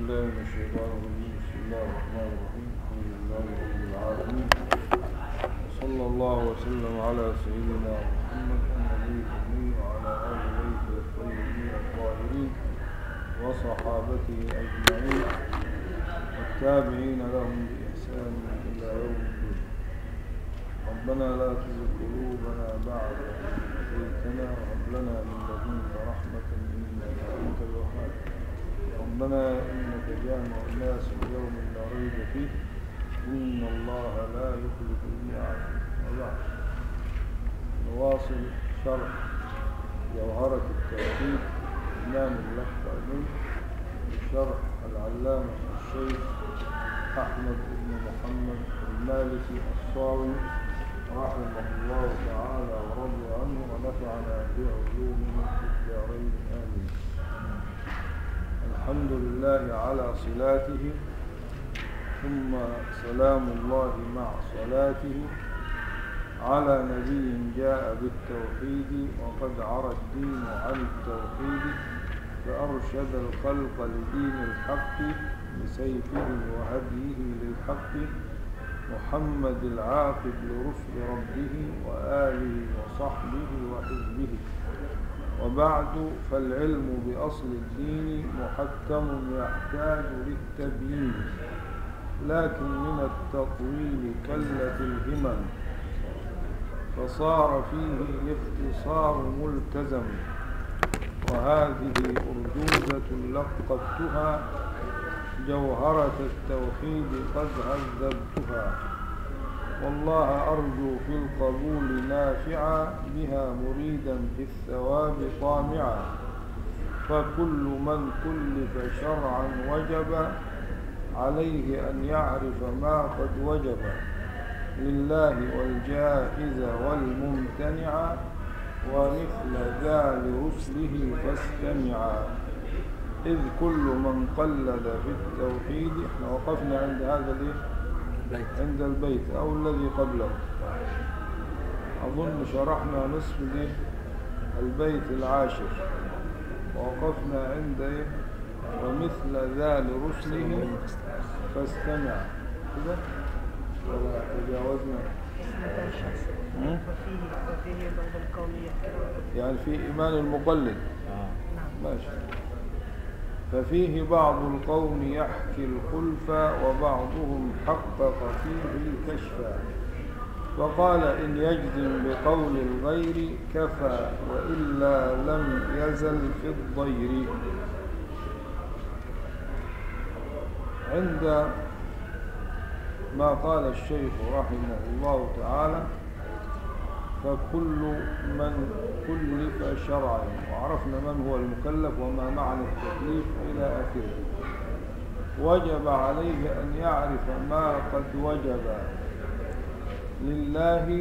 بالله من الشيطان الرجيم بسم الله الرحمن الرحيم الحمد لله رب العالمين وصلى الله وسلم على سيدنا محمد النبي الأمي وعلى آل بيته الطيبين الطاهرين وصحابته أجمعين والتابعين لهم بإحسان إلى يوم الدين ربنا لا تزغ قلوبنا بعد إذ هديتنا وهب لنا من لدنك رحمة إنك أنت الوهاب ربنا إنك جامع الناس اليوم لا ريب فيه إن الله لا يخلف الميعاد وبعد نواصل شرح جوهرة التوحيد إمام اللقطة بشرح العلامة الشيخ أحمد بن محمد المالكي الصاوي رحمه الله تعالى ورضي عنه ونفعنا بعلومه في الدارين آمين الحمد لله على صلاته ثم سلام الله مع صلاته على نبي جاء بالتوحيد وقد عرى الدين عن التوحيد فأرشد الخلق لدين الحق بسيفه وهديه للحق محمد العاقب لرسل ربه وآله وصحبه وحزبه وبعد فالعلم بأصل الدين محكم يحتاج للتبيين لكن من التطويل كلت الهمم فصار فيه الاختصار ملتزم وهذه أرجوزة لقبتها جوهرة التوحيد قد هذبتها والله أرجو في القبول نافعا بها مريدا في الثواب طامعا فكل من كلف شرعا وجب عليه أن يعرف ما قد وجب لله والجائز والممتنع ومثل ذا لرسله فاستمعا إذ كل من قلد في التوحيد احنا وقفنا عند هذا الايه عند البيت أو الذي قبله أظن شرحنا نصف دي البيت العاشر ووقفنا عند ايه ومثل ذا لرسله فاستمع كده ولا تجاوزنا وفيه وفيه بعض القوم يحكي يعني في إيمان المقلد نعم ماشي ففيه بعض القوم يحكي الخلف وبعضهم حقق فيه الكشف وقال إن يجزم بقول الغير كفى وإلا لم يزل في الضير عند ما قال الشيخ رحمه الله تعالى فكل من كلف شرعا وعرفنا من هو المكلف وما معنى التكليف إلى آخره وجب عليه أن يعرف ما قد وجب لله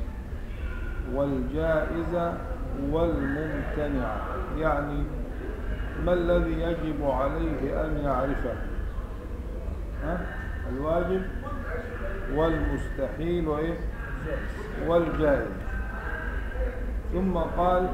والجائز والممتنع يعني ما الذي يجب عليه أن يعرفه ها؟ الواجب والمستحيل وإيه والجائز ثم قال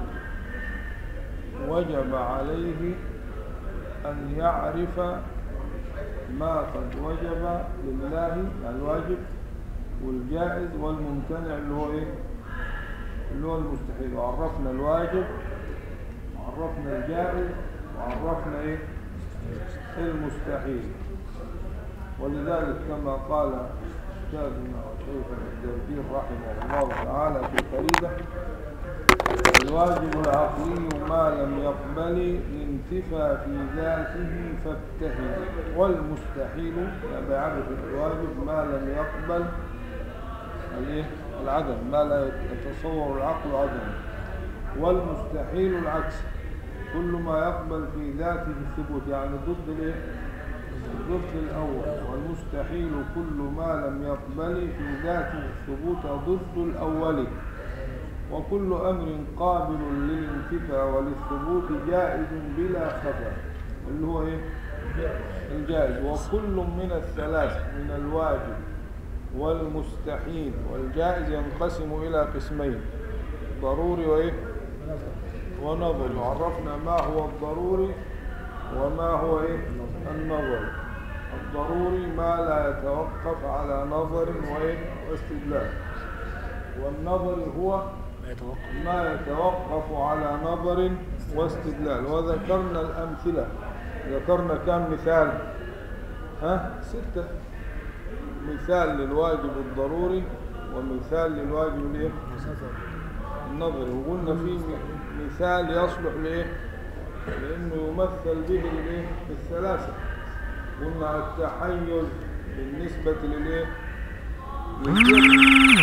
وجب عليه أن يعرف ما قد وجب لله الواجب والجائز والممتنع اللي هو ايه اللي هو المستحيل وعرفنا الواجب وعرفنا الجائز وعرفنا ايه المستحيل ولذلك كما قال أستاذنا وشيخنا الدردير رحمه الله تعالى في الفريدة الواجب العقلي ما لم يقبل الانتفى في ذاته فابتهل والمستحيل يعني بيعرف الواجب ما لم يقبل الايه العدم ما لا يتصور العقل عدم والمستحيل العكس كل ما يقبل في ذاته الثبوت يعني ضد الايه ضد الأول والمستحيل كل ما لم يقبل في ذاته الثبوت ضد الأول وكل أمر قابل للانتفاء وللثبوت جائز بلا خطأ اللي هو إيه؟ الجائز وكل من الثلاث من الواجب والمستحيل والجائز ينقسم إلى قسمين ضروري وإيه؟ ونظري وعرفنا ما هو الضروري وما هو إيه النظر الضروري ما لا يتوقف على نظر وإيه واستدلال والنظر هو ما يتوقف ما يتوقف على نظر واستدلال وذكرنا الأمثلة ذكرنا كم مثال ها ستة مثال للواجب الضروري ومثال للواجب الايه النظري وقلنا في م- مثال يصلح لايه لانه يمثل به الايه الثلاثه قلنا التحيز بالنسبه للايه للجسم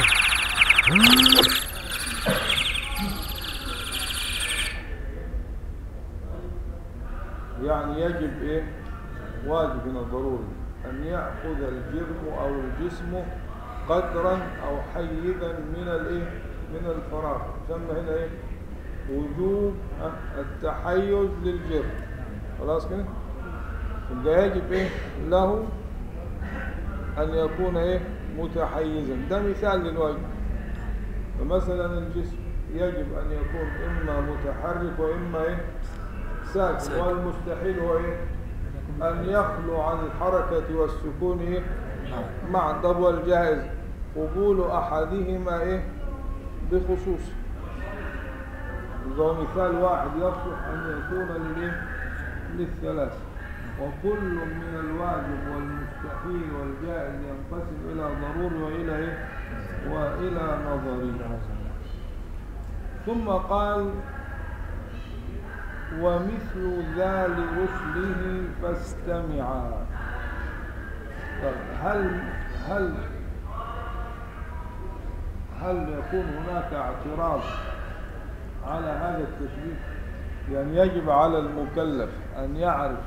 يعني يجب ايه واجب هنا ضروري ان ياخذ الجرم او الجسم قدرا او حيزا من الايه من الفراغ يسمى هنا ايه وجوب آه، التحيز للجرم خلاص كده يبقى يجب ايه له ان يكون ايه متحيزا ده مثال للواجب فمثلا الجسم يجب ان يكون اما متحرك واما ايه ساكن ساكن. والمستحيل هو ايه ان يخلو عن الحركه والسكون ايه نعم مع طب والجائز قبول احدهما ايه بخصوص ده مثال واحد يصلح ان يكون للايه للثلاث وكل من الواجب والمستحيل والجائز ينقسم الى ضروري والى ايه والى نظري ثم قال ومثل ذا لرسله فاستمعا طيب هل هل هل يكون هناك اعتراض على هذا التشبيه يعني يجب على المكلف أن يعرف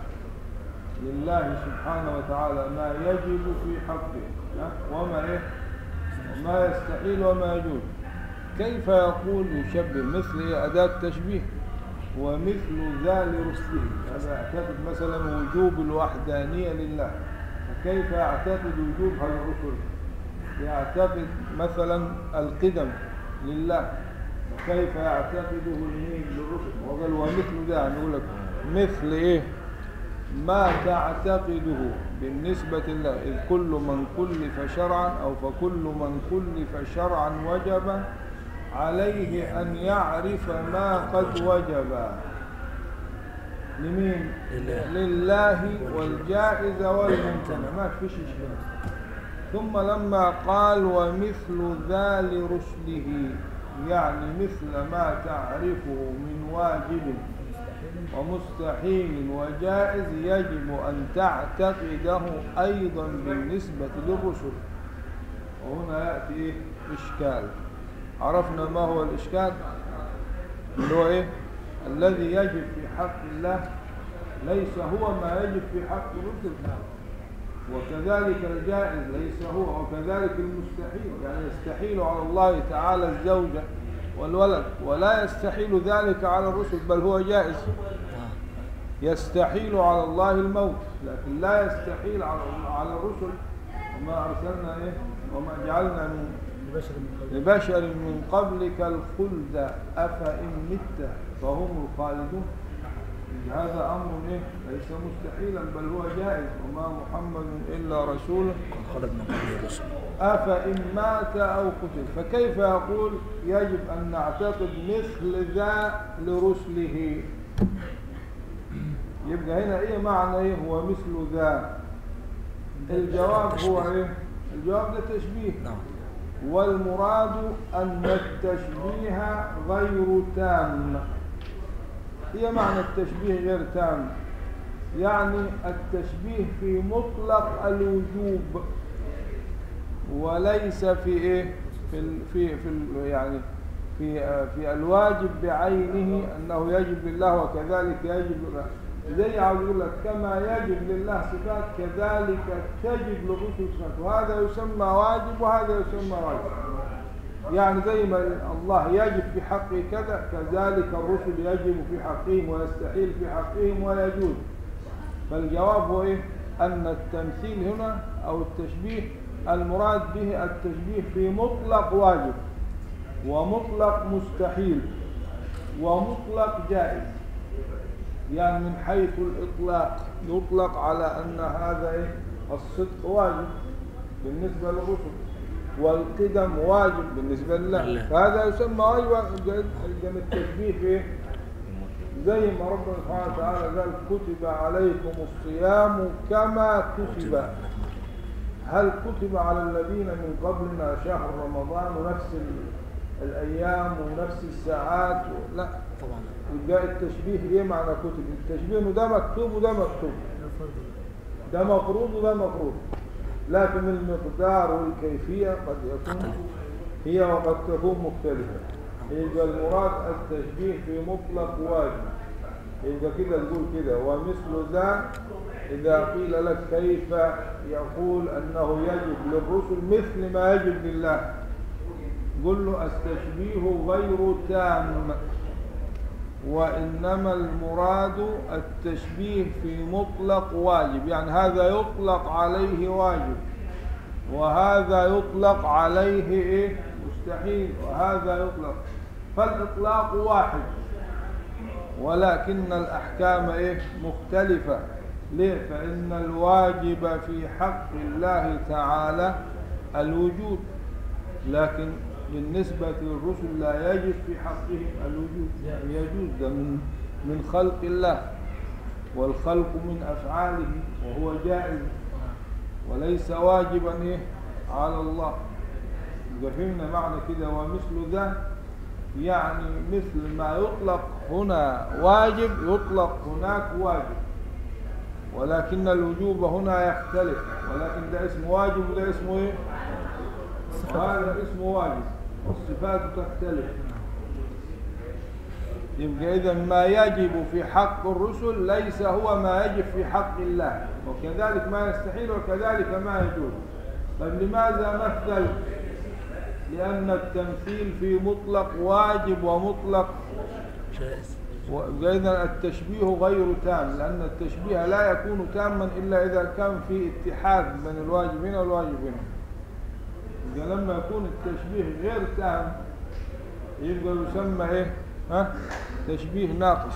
لله سبحانه وتعالى ما يجب في حقه ها؟ وما إيه وما يستحيل وما يجوز كيف يقول يشبه مثل إيه؟ أداة تشبيه ومثل ذا لرسله هذا يعتقد مثلا وجوب الوحدانية لله فكيف يعتقد وجوب هذا الرسل يعتقد مثلا القدم لله كيف يعتقده المين للرسل وقال ومثل ده يعني يقول لك مثل ايه ما تعتقده بالنسبة لله إذ كل من كلف شرعا أو فكل من كلف شرعا وجب عليه أن يعرف ما قد وجب لمين؟ لله. لله والجائز والممتنع ما فيش إشكال ثم لما قال ومثل ذا لرسله يعني مثل ما تعرفه من واجب ومستحيل وجائز يجب أن تعتقده أيضا بالنسبة للرسل وهنا يأتي إيه؟ إشكال عرفنا ما هو الإشكال اللي هو إيه الذي يجب في حق الله ليس هو ما يجب في حق الرسل وكذلك الجائز ليس هو وكذلك المستحيل يعني يستحيل على الله تعالى الزوجة والولد ولا يستحيل ذلك على الرسل بل هو جائز نعم يستحيل على الله الموت لكن لا يستحيل على على الرسل وما أرسلنا إيه وما جعلنا من لبشر من قبلك الخلد أفإن مت فهم الخالدون هذا أمر إيه ليس مستحيلا بل هو جائز وما محمد إلا رسول قد خلت من قبل الرسل أفإن مات أو قتل فكيف يقول يجب أن نعتقد مثل ذا لرسله يبقى هنا إيه معنى إيه هو مثل ذا الجواب هو إيه الجواب ده تشبيه نعم والمراد أن التشبيه غير تام هي معنى التشبيه غير تام يعني التشبيه في مطلق الوجوب وليس في ايه في ال في في ال يعني في آه، في الواجب بعينه انه يجب لله وكذلك يجب لله زي عاوز يقول لك كما يجب لله صفات كذلك تجب للرسل صفات وهذا يسمى واجب وهذا يسمى واجب يعني زي ما الله يجب في حقه كذا كذلك الرسل يجب في حقهم ويستحيل في حقهم ويجوز فالجواب هو إيه؟ أن التمثيل هنا أو التشبيه المراد به التشبيه في مطلق واجب ومطلق مستحيل ومطلق جائز يعني من حيث الإطلاق يطلق على أن هذا إيه؟ الصدق واجب بالنسبة للرسل والقدم واجب بالنسبة لله لله. فهذا يسمى واجب جن التشبيه في إيه؟ زي ما ربنا سبحانه وتعالى قال كتب عليكم الصيام كما كتب هل كتب على الذين من قبلنا شهر رمضان ونفس ال- الأيام ونفس الساعات و... لا طبعا يبقى التشبيه ايه معنى كتب التشبيه انه ده مكتوب وده مكتوب ده مفروض وده مفروض لكن المقدار والكيفية قد يكون هي وقد تكون مختلفة يبقى المراد التشبيه في مطلق واجب يبقى كده تقول كده ومثل ذا إذا قيل لك كيف يقول أنه يجب للرسل مثل ما يجب لله قل له التشبيه غير تام وإنما المراد التشبيه في مطلق واجب يعني هذا يطلق عليه واجب وهذا يطلق عليه إيه؟ مستحيل وهذا يطلق فالإطلاق واحد ولكن الأحكام إيه؟ مختلفة ليه؟ فإن الواجب في حق الله تعالى الوجود لكن بالنسبة للرسل لا يجب في حقهم الوجود يعني يجوز ده من من خلق الله والخلق من أفعاله وهو جائز وليس واجبا إيه على الله إذا فهمنا معنى كده ومثل ذا يعني مثل ما يطلق هنا واجب يطلق هناك واجب ولكن الوجوب هنا يختلف ولكن ده اسمه واجب وده اسمه ايه وهذا اسمه واجب والصفات تختلف يبقى إذا ما يجب في حق الرسل ليس هو ما يجب في حق الله وكذلك ما يستحيل وكذلك ما يجوز طيب لماذا مثل لأن التمثيل في مطلق واجب ومطلق جائز وإذا التشبيه غير تام لأن التشبيه لا يكون تاما إلا إذا كان في اتحاد بين الواجب هنا والواجب هنا إذا لما يكون التشبيه غير تام يبقى يسمى إيه؟ ها؟ تشبيه ناقص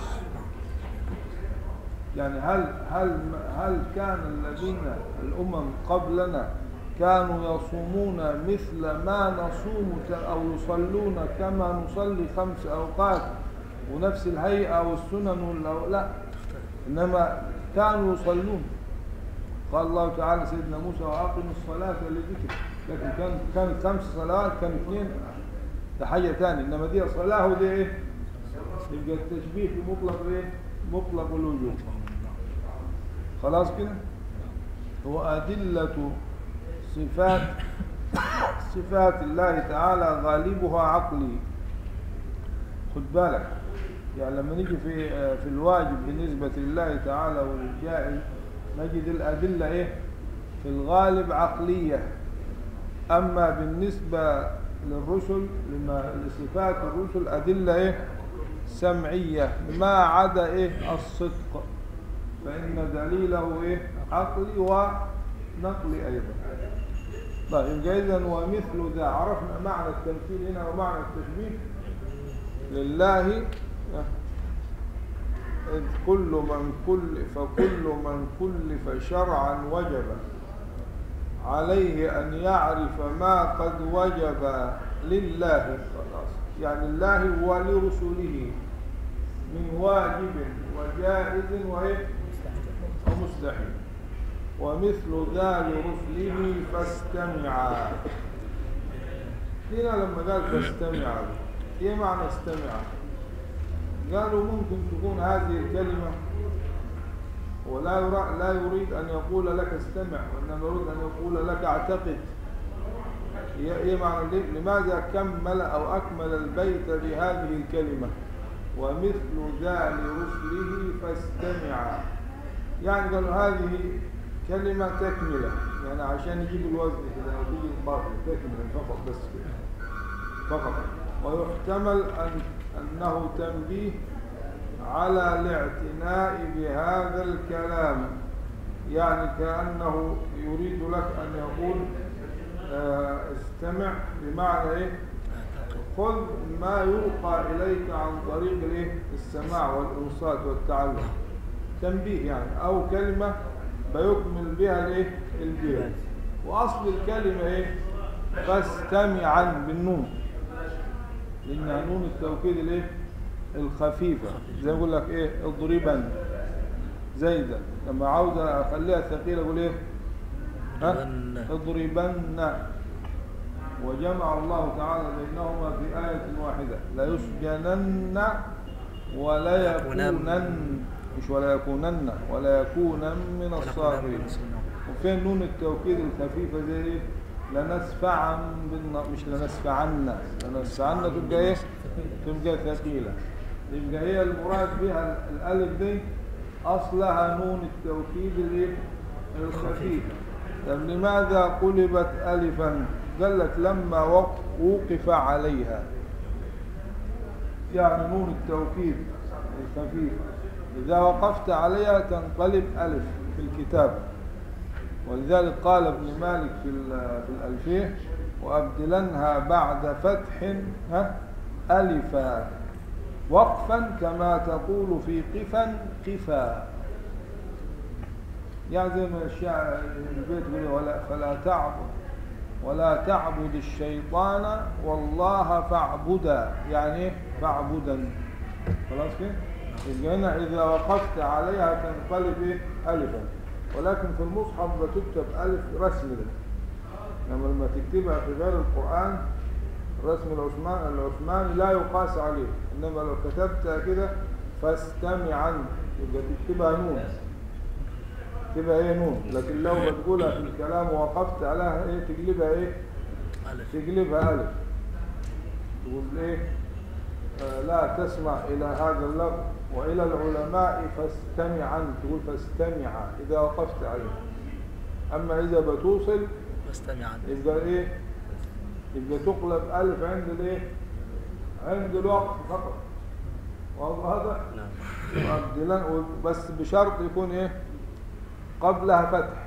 يعني هل هل هل كان الذين الأمم قبلنا كانوا يصومون مثل ما نصوم ك- أو يصلون كما نصلي خمس أوقات ونفس الهيئة والسنن وال- لا إنما كانوا يصلون قال الله تعالى سيدنا موسى وأقم الصلاة لذكر لكن كان كانت خمس صلوات كان اثنين ده حاجة تانية إنما دي صلاة ودي إيه؟ يبقى التشبيه في مطلق إيه؟ مطلق الوجوب خلاص كده وأدلة صفات صفات الله تعالى غالبها عقلي خد بالك يعني لما نيجي في في الواجب بالنسبة لله تعالى والجائز نجد الأدلة إيه في الغالب عقلية أما بالنسبة للرسل لما لصفات الرسل أدلة إيه سمعية ما عدا إيه الصدق فإن دليله إيه عقلي ونقلي أيضا طيب يبقى إذا ومثل ذا عرفنا معنى التمثيل هنا ومعنى التشبيه لله إذ كل من كل فكل من كلف شرعا وجب عليه أن يعرف ما قد وجب لله خلاص يعني الله ولرسله من واجب وجائز وإيه ومستحيل ومثل ذا لرسله فاستمعا هنا لما قال فاستمعا ايه معنى استمع قالوا ممكن تكون هذه الكلمة ولا يرى لا يريد أن يقول لك استمع وإنما يريد أن يقول لك اعتقد هي إيه معنى ليه؟ لماذا كمل أو أكمل البيت بهذه الكلمة ومثل ذا لرسله فاستمع يعني قالوا هذه كلمة تكملة يعني عشان يجيب الوزن كده أو تيجي الباطل تكملة فقط بس كده فقط ويحتمل أن أنه تنبيه على الاعتناء بهذا الكلام يعني كأنه يريد لك أن يقول آه، استمع بمعنى إيه خذ ما يلقى إليك عن طريق الايه السماع والإنصات والتعلم تنبيه يعني أو كلمة بيكمل بها الايه البيت وأصل الكلمة ايه فاستمعا بالنون لأنها نون التوكيد الايه الخفيفة زي ما يقول لك ايه اضربا زيدا لما عاوز اخليها ثقيلة اقول ايه ها اضربن. اضربن وجمع الله تعالى بينهما في آية واحدة لا يسجنن ولا يكونن مش ولا يكونن ولا يكونن من الصاغرين وفين نون التوكيد الخفيفة زي ايه لنسفعا بالن... مش لنسفعن لنسفعن تبقى ايه تبقى ثقيلة يبقى هي المراد بها الألف دي أصلها نون التوكيد الايه الخفيفة طب لماذا قلبت ألفا قال لك لما وق- وقف عليها يعني نون التوكيد الخفيفة إذا وقفت عليها تنقلب ألف في الكتاب ولذلك قال ابن مالك في ال- في الألفية وأبدلنها بعد فتح ها ألفا وقفا كما تقول في قفا قفا يعني زي ما الشاعر البيت يقول ولا فلا تعبد ولا تعبد الشيطان والله فاعبدا يعني ايه فاعبدا خلاص كده يبقى هنا اذا وقفت عليها تنقلب ايه الفا ولكن في المصحف بتكتب الف رسمي لما لما تكتبها في غير القران الرسم العثمان العثماني لا يقاس عليه انما لو كتبتها كده فاستمعا يبقى تكتبها نون تبقى ايه نون لكن لو بتقولها في الكلام ووقفت عليها ايه تقلبها ايه ألف تقلبها الف تقول ايه آه لا تسمع الى هذا اللفظ والى العلماء فاستمعا تقول فاستمع اذا وقفت عليه اما اذا بتوصل واستمعا يبقى ايه يبقى تقلب الف عند الايه عند الوقف فقط واضح هذا نعم مؤجلا بس بشرط يكون ايه قبلها فتح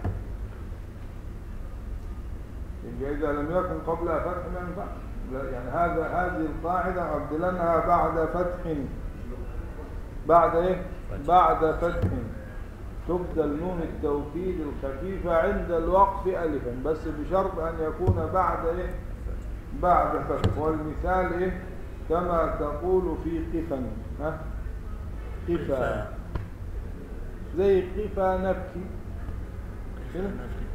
يبقى اذا لم يكن قبلها فتح ما ينفع لا، يعني هذا هذه القاعده ابدلنها بعد فتح بعد ايه بعد فتح تبدل نون التوكيد الخفيفه عند الوقف الفا بس بشرط ان يكون بعد ايه بعد فتح والمثال ايه كما تقول في قفا ها قفا زي قفا نبكي كده؟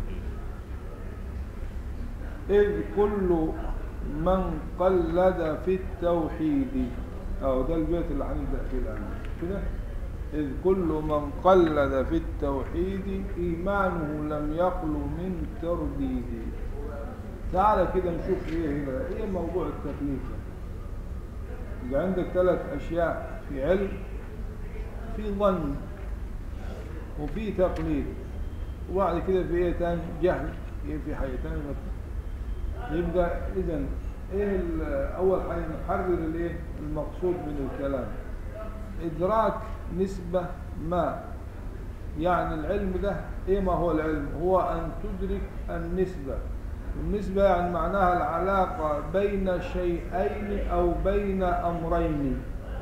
إذ كل من قلد في التوحيد أو ده البيت اللي هنبدأ فيه الآن كده إذ كل من قلد في التوحيد إيمانه لم يخل من ترديد تعالى كده نشوف إيه هنا إيه موضوع التكليف يبقى عندك ثلاث أشياء في علم في ظن وفي تقليد وبعد كده في ايه تاني جهل ايه في حاجه تاني يبقى اذا ايه ال- اول حاجه نحرر الايه المقصود من الكلام ادراك نسبه ما يعني العلم ده ايه ما هو العلم هو ان تدرك النسبه النسبه يعني معناها العلاقه بين شيئين او بين امرين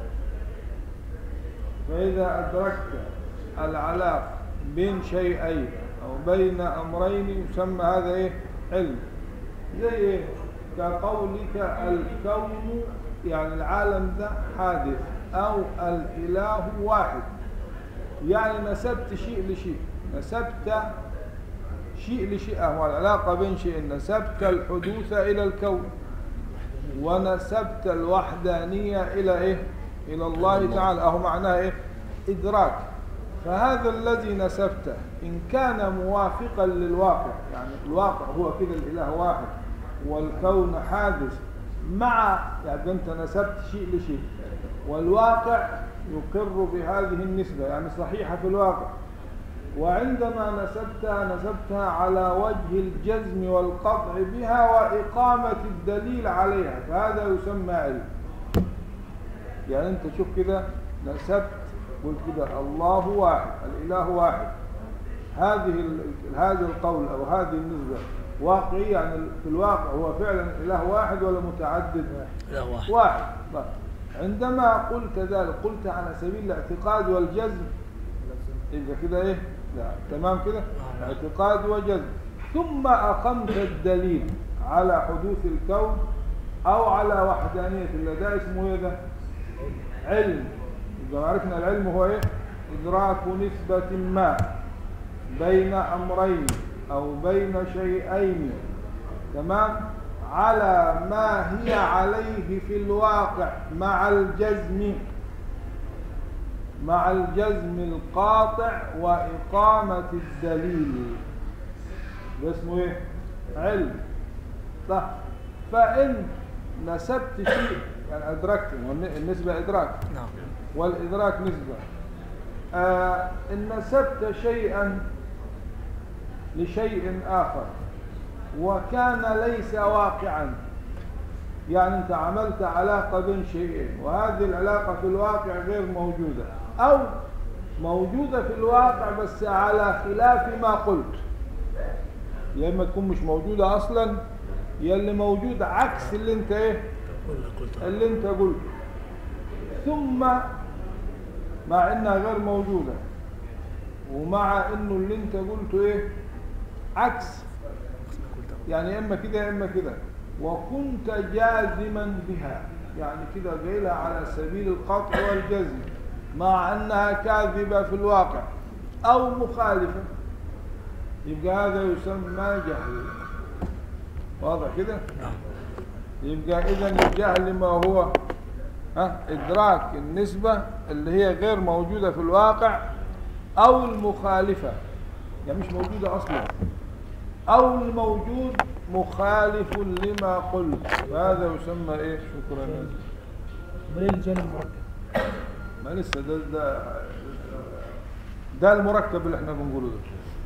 فإذا أدركت العلاقة بين شيئين أو بين أمرين يسمى هذا إيه؟ علم زي إيه؟ كقولك الكون يعني العالم ده حادث أو الإله واحد يعني نسبت شيء لشيء نسبت شيء لشيء هو العلاقة بين شيئين نسبت الحدوث إلى الكون ونسبت الوحدانية إلى إيه؟ إلى الله تعالى أهو معناه إيه؟ إدراك فهذا الذي نسبته إن كان موافقا للواقع يعني الواقع هو كده الإله واحد والكون حادث مع يعني أنت نسبت شيء لشيء والواقع يقر بهذه النسبة يعني صحيحة في الواقع وعندما نسبتها نسبتها على وجه الجزم والقطع بها وإقامة الدليل عليها فهذا يسمى علم يعني أنت شوف كده نسبت قلت كده الله واحد الإله واحد هذه ال- هذا القول أو هذه النسبة واقعي يعني في الواقع هو فعلا إله واحد ولا متعدد لا واحد واحد طيب. عندما قلت ذلك قلت على سبيل الاعتقاد والجزم يبقى كده ايه لا تمام كده اعتقاد وجزم ثم أقمت الدليل على حدوث الكون أو على وحدانية الله ده اسمه ايه ده علم يبقى عرفنا العلم هو ايه إدراك نسبة ما بين أمرين أو بين شيئين تمام على ما هي عليه في الواقع مع الجزم مع الجزم القاطع وإقامة الدليل ده اسمه ايه علم صح فإن نسبت شيء يعني أدركت النسبة إدراك نعم والإدراك نسبة آه إن نسبت شيئا لشيء آخر وكان ليس واقعا يعني أنت عملت علاقة بين شيئين وهذه العلاقة في الواقع غير موجودة أو موجودة في الواقع بس على خلاف ما قلت يا إما تكون مش موجودة أصلا يا اللي موجود عكس اللي أنت إيه كل قلت اللي انت قلته ثم مع انها غير موجودة ومع انه اللي انت قلته ايه عكس قلت يعني اما كده يا اما كده وكنت جازما بها يعني كده جايلها على سبيل القطع والجزم مع انها كاذبة في الواقع او مخالفة يبقى هذا يسمى جهل واضح كده نعم يبقى اذا الجهل ما هو ها ادراك النسبة اللي هي غير موجودة في الواقع او المخالفة يعني مش موجودة اصلا او الموجود مخالف لما قلت هذا يسمى ايه شكرا دليل الجانب المركب ما لسه ده ده ده المركب اللي احنا بنقوله ده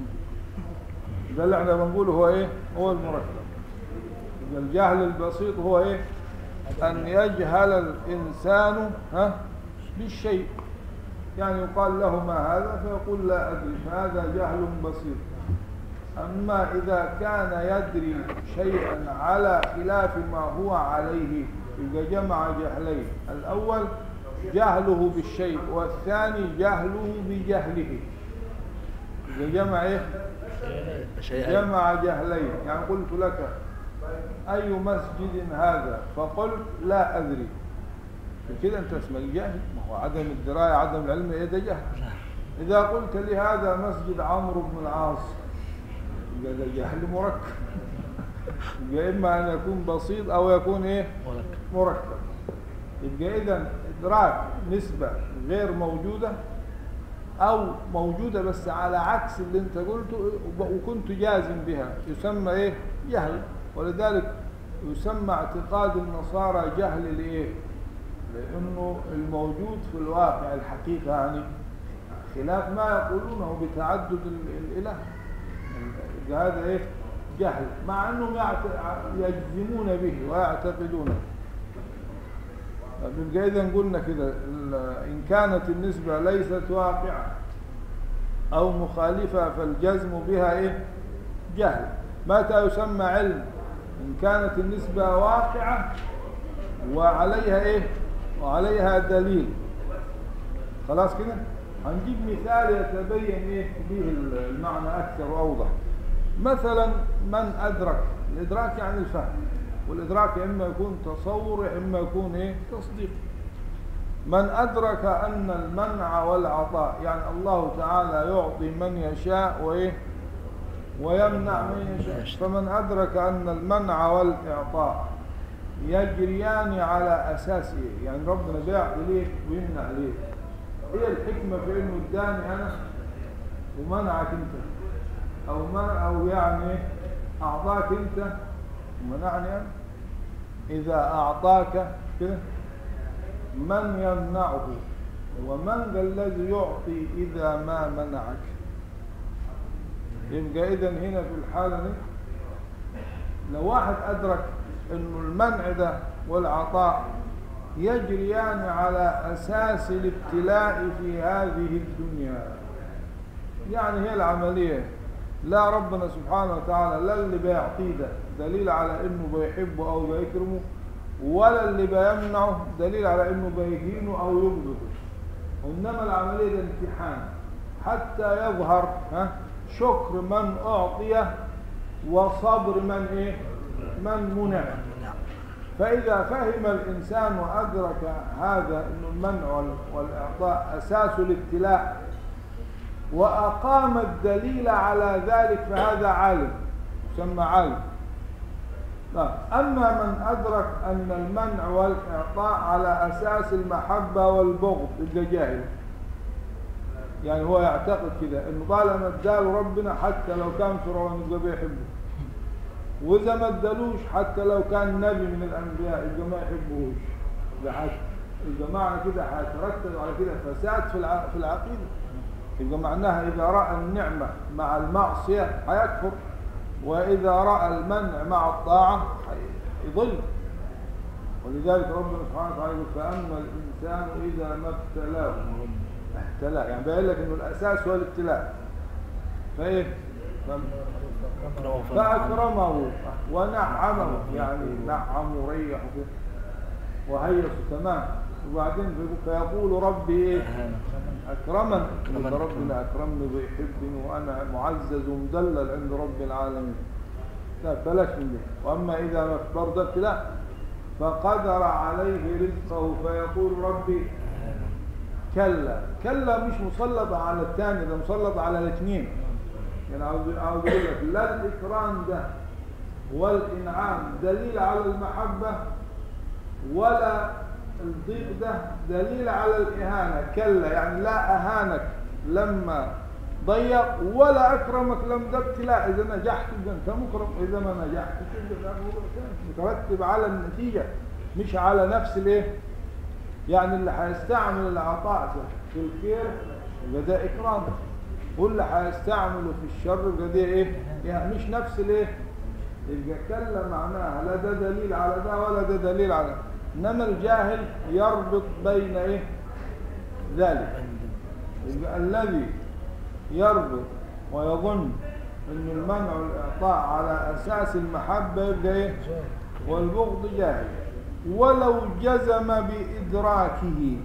ده اللي احنا بنقوله هو ايه هو المركب يبقى الجهل البسيط هو ايه ان يجهل الانسان ها بالشيء يعني يقال له ما هذا فيقول لا ادري فهذا جهل بسيط اما اذا كان يدري شيئا على خلاف ما هو عليه يبقى جمع جهلين الاول جهله بالشيء والثاني جهله بجهله يبقى جمع ايه شيئين جمع جهلين يعني قلت لك أي مسجد هذا فقلت لا أدري كده أنت اسم الجهل ما هو عدم الدراية عدم العلم إيه ده جهل إذا قلت لي هذا مسجد عمرو بن العاص يبقى ده جهل مركب يبقى إما أن يكون بسيط أو يكون إيه مركب مركب يبقى إذا إدراك نسبة غير موجودة أو موجودة بس على عكس اللي أنت قلته وكنت جازم بها يسمى إيه؟ جهل ولذلك يسمى اعتقاد النصارى جهل لإيه؟ لأنه الموجود في الواقع الحقيقة يعني خلاف ما يقولونه بتعدد ال- الإله يبقى هذا إيه؟ جهل مع أنهم يعت- يجزمون به ويعتقدونه طب يبقى إذا قلنا كده ال- إن كانت النسبة ليست واقعة أو مخالفة فالجزم بها إيه؟ جهل متى يسمى علم إن كانت النسبة واقعة وعليها إيه؟ وعليها دليل خلاص كده؟ هنجيب مثال يتبين إيه به المعنى أكثر وأوضح مثلا من أدرك الإدراك يعني الفهم والإدراك إما يكون تصور إما يكون إيه تصديق من أدرك أن المنع والعطاء يعني الله تعالى يعطي من يشاء وإيه ويمنع من يشاء فمن أدرك أن المنع والإعطاء يجريان على أساس إيه يعني ربنا بيعطي ليه ويمنع ليه هي الحكمة في إنه اداني أنا ومنعك أنت أو منع أو يعني أعطاك أنت ومنعني أنا إذا أعطاك كده من يمنعه ومن ذا الذي يعطي إذا ما منعك يبقى إذا هنا في الحالة دي لو واحد أدرك أنه المنع ده والعطاء يجريان على أساس الابتلاء في هذه الدنيا يعني هي العملية لا ربنا سبحانه وتعالى لا اللي بيعطيه ده دليل على انه بيحبه او بيكرمه ولا اللي بيمنعه دليل على انه بيهينه او يبغضه وانما العمليه ده امتحان حتى يظهر ها شكر من اعطي وصبر من ايه من منع نعم فإذا فهم الإنسان وأدرك هذا أن المنع وال- والإعطاء أساس الابتلاء وأقام الدليل على ذلك فهذا عالم يسمى عالم لا. أما من أدرك أن المنع والإعطاء على أساس المحبة والبغض يبقى جاهل يعني هو يعتقد كده أنه طالما اداله ربنا حتى لو كان فرعون يبقى بيحبه وإذا ما ادالوش حتى لو كان نبي من الأنبياء يبقى ما يحبوش ده حتى يبقى معنى كده هيترتب على كده فساد في الع- في العقيدة يبقى معناها إذا رأى النعمة مع المعصية هيكفر وإذا رأى المنع مع الطاعة هي- يضل ولذلك ربنا سبحانه وتعالى يقول فأما الإنسان إذا ما ابتلاه ابتلاه يعني بيقول لك إنه الأساس هو الابتلاء فإيه؟ فم- أكرمه فنعم. فأكرمه ونعمه يعني نعم وريح كده وهيص تمام وبعدين بيقول- فيقول ربي ايه أهانة. أكرمن أكرمن. يبقى ربنا أكرمني ويحبني وأنا معزز ومدلل عند رب العالمين لا بلاش من ده وأما إذا ما برضه ابتلاء فقدر عليه رزقه فيقول ربي كلا كلا مش مسلطة على الثاني ده مسلطة على الاثنين يعني عاوز عاوز اقول لك لا الاكرام ده والانعام دليل على المحبه ولا الضيق ده دليل على الاهانه كلا يعني لا اهانك لما ضيق ولا اكرمك لما ده ابتلاء اذا نجحت يبقى انت مكرم اذا ما نجحتش يبقى ده موضوع تاني. مترتب على النتيجه مش على نفس الايه يعني اللي هيستعمل العطاء ده في الخير يبقى ده اكرام واللي هيستعمله في الشر يبقى ده ايه يعني مش نفس الايه يبقى كلا معناها لا ده دليل على ده ولا ده دليل على ده انما الجاهل يربط بين ايه ذلك يبقى الذي يربط ويظن ان المنع والاعطاء على اساس المحبه يبقى ايه والبغض جاهل ولو جزم بادراكه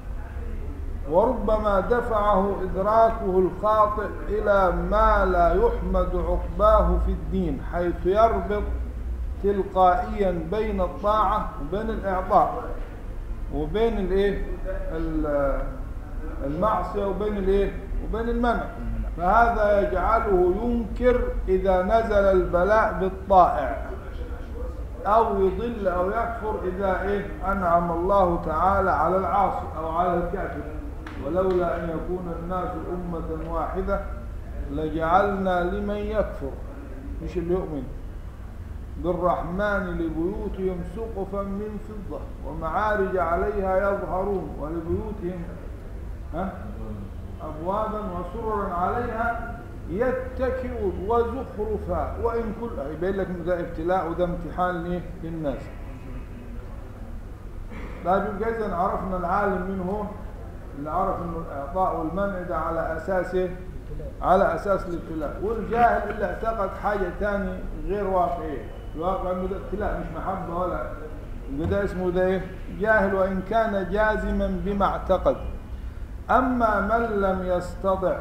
وربما دفعه إدراكه الخاطئ إلى ما لا يحمد عقباه في الدين حيث يربط تلقائيا بين الطاعة وبين الإعطاء وبين الإيه ال- المعصية وبين الإيه وبين المنع فهذا يجعله ينكر إذا نزل البلاء بالطائع أو يضل أو يكفر إذا إيه أنعم الله تعالى على العاصي أو على الكافر ولولا أن يكون الناس أمة واحدة لجعلنا لمن يكفر مش اللي يؤمن بالرحمن لبيوتهم سقفا من فضة ومعارج عليها يظهرون ولبيوتهم ها أبوابا وسررا عليها يتكئون وزخرفا وإن كل يبين لك إن ده ابتلاء وده امتحان لإيه؟ للناس طيب يبقى إذا عرفنا العالم من هو اللي عرف إنه الإعطاء والمنع ده على أساس إيه؟ على أساس الابتلاء والجاهل اللي اعتقد حاجة تاني غير واقعية الواقع إنه ده ابتلاء مش محبة ولا يبقى ده اسمه ده إيه؟ جاهل وإن كان جازما بما اعتقد أما من لم يستطع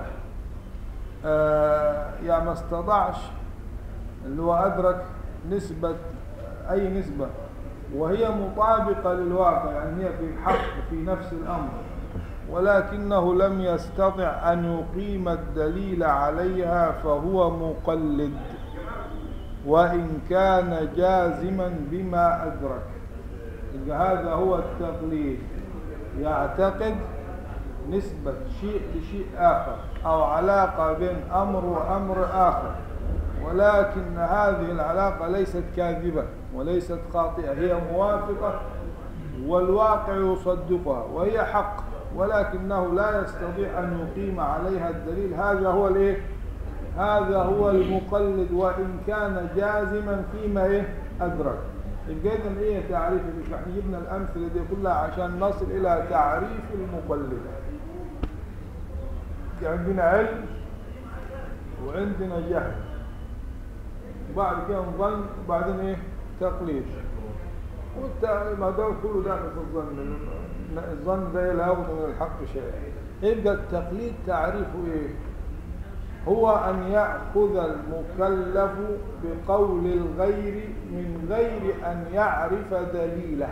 آه يعني ما استطاعش اللي هو أدرك نسبة أي نسبة وهي مطابقة للواقع يعني هي في حق في نفس الأمر ولكنه لم يستطع أن يقيم الدليل عليها فهو مقلد وإن كان جازما بما أدرك يبقى هذا هو التقليد يعتقد نسبة شيء لشيء آخر أو علاقة بين أمر وأمر آخر ولكن هذه العلاقة ليست كاذبة وليست خاطئة هي موافقة والواقع يصدقها وهي حق ولكنه لا يستطيع أن يقيم عليها الدليل هذا هو الايه هذا هو المقلد وإن كان جازما فيما إيه أدرك يبقى إذن إيه تعريف احنا جبنا الأمثلة دي كلها عشان نصل إلى تعريف المقلد عندنا علم وعندنا جهل بعد كده ظن وبعدين ايه تقليد والت- ما ده كله داخل في الظن لأن الظن ده لا يغض من الحق شيئا يبقى التقليد تعريفه ايه هو أن يأخذ المكلف بقول الغير من غير أن يعرف دليله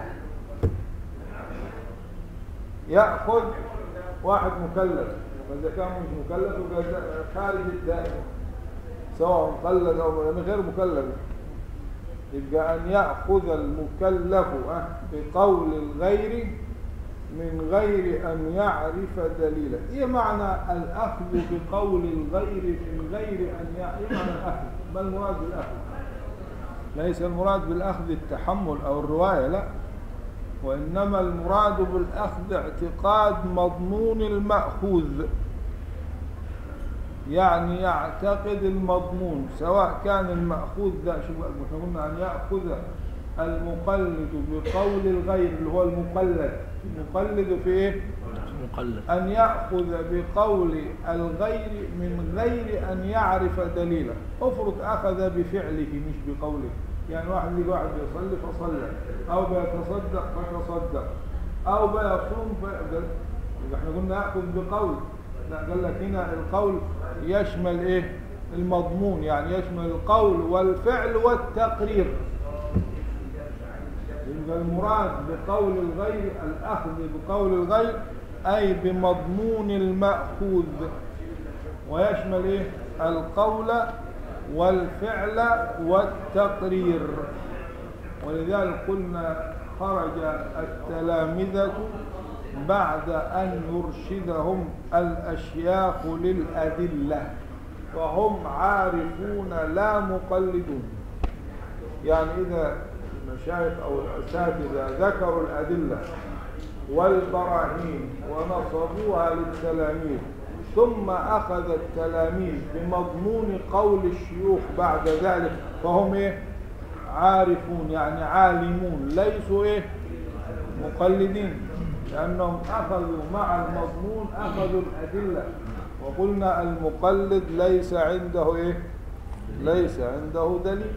يأخذ واحد مكلف فإذا كان مش مكلف يبقى ده خارج الدائرة سواء مقلد أو يعني غير مكلف يبقى أن يأخذ المكلف أه، بقول الغير من غير أن يعرف دليله إيه معنى الأخذ بقول الغير من غير أن يعرف إيه معنى الأخذ ما المراد بالأخذ ليس المراد بالأخذ التحمل أو الرواية لا وإنما المراد بالأخذ اعتقاد مضمون المأخوذ يعني يعتقد المضمون سواء كان المأخوذ ده شو احنا قلنا أن يأخذ المقلد بقول الغير اللي هو المقلد المقلد في إيه؟ مقلد أن يأخذ بقول الغير من غير أن يعرف دليله افرض أخذ بفعله مش بقوله يعني واحد يجي واحد بيصلي فصلى أو بيتصدق فتصدق أو بيصوم ف- يبقى احنا قلنا يأخذ بقول لا قال لك هنا القول يشمل إيه المضمون يعني يشمل القول والفعل والتقرير يبقى المراد بقول الغير الأخذ بقول الغير أي بمضمون المأخوذ ويشمل إيه؟ القول والفعل والتقرير ولذلك قلنا خرج التلامذة بعد أن يرشدهم الأشياخ للأدلة وهم عارفون لا مقلدون يعني إذا المشايخ أو الأساتذة ذكروا الأدلة والبراهين ونصبوها للتلاميذ ثم أخذ التلاميذ بمضمون قول الشيوخ بعد ذلك فهم إيه؟ عارفون يعني عالمون ليسوا إيه؟ مقلدين لأنهم أخذوا مع المضمون أخذوا الأدلة وقلنا المقلد ليس عنده إيه؟ ليس عنده دليل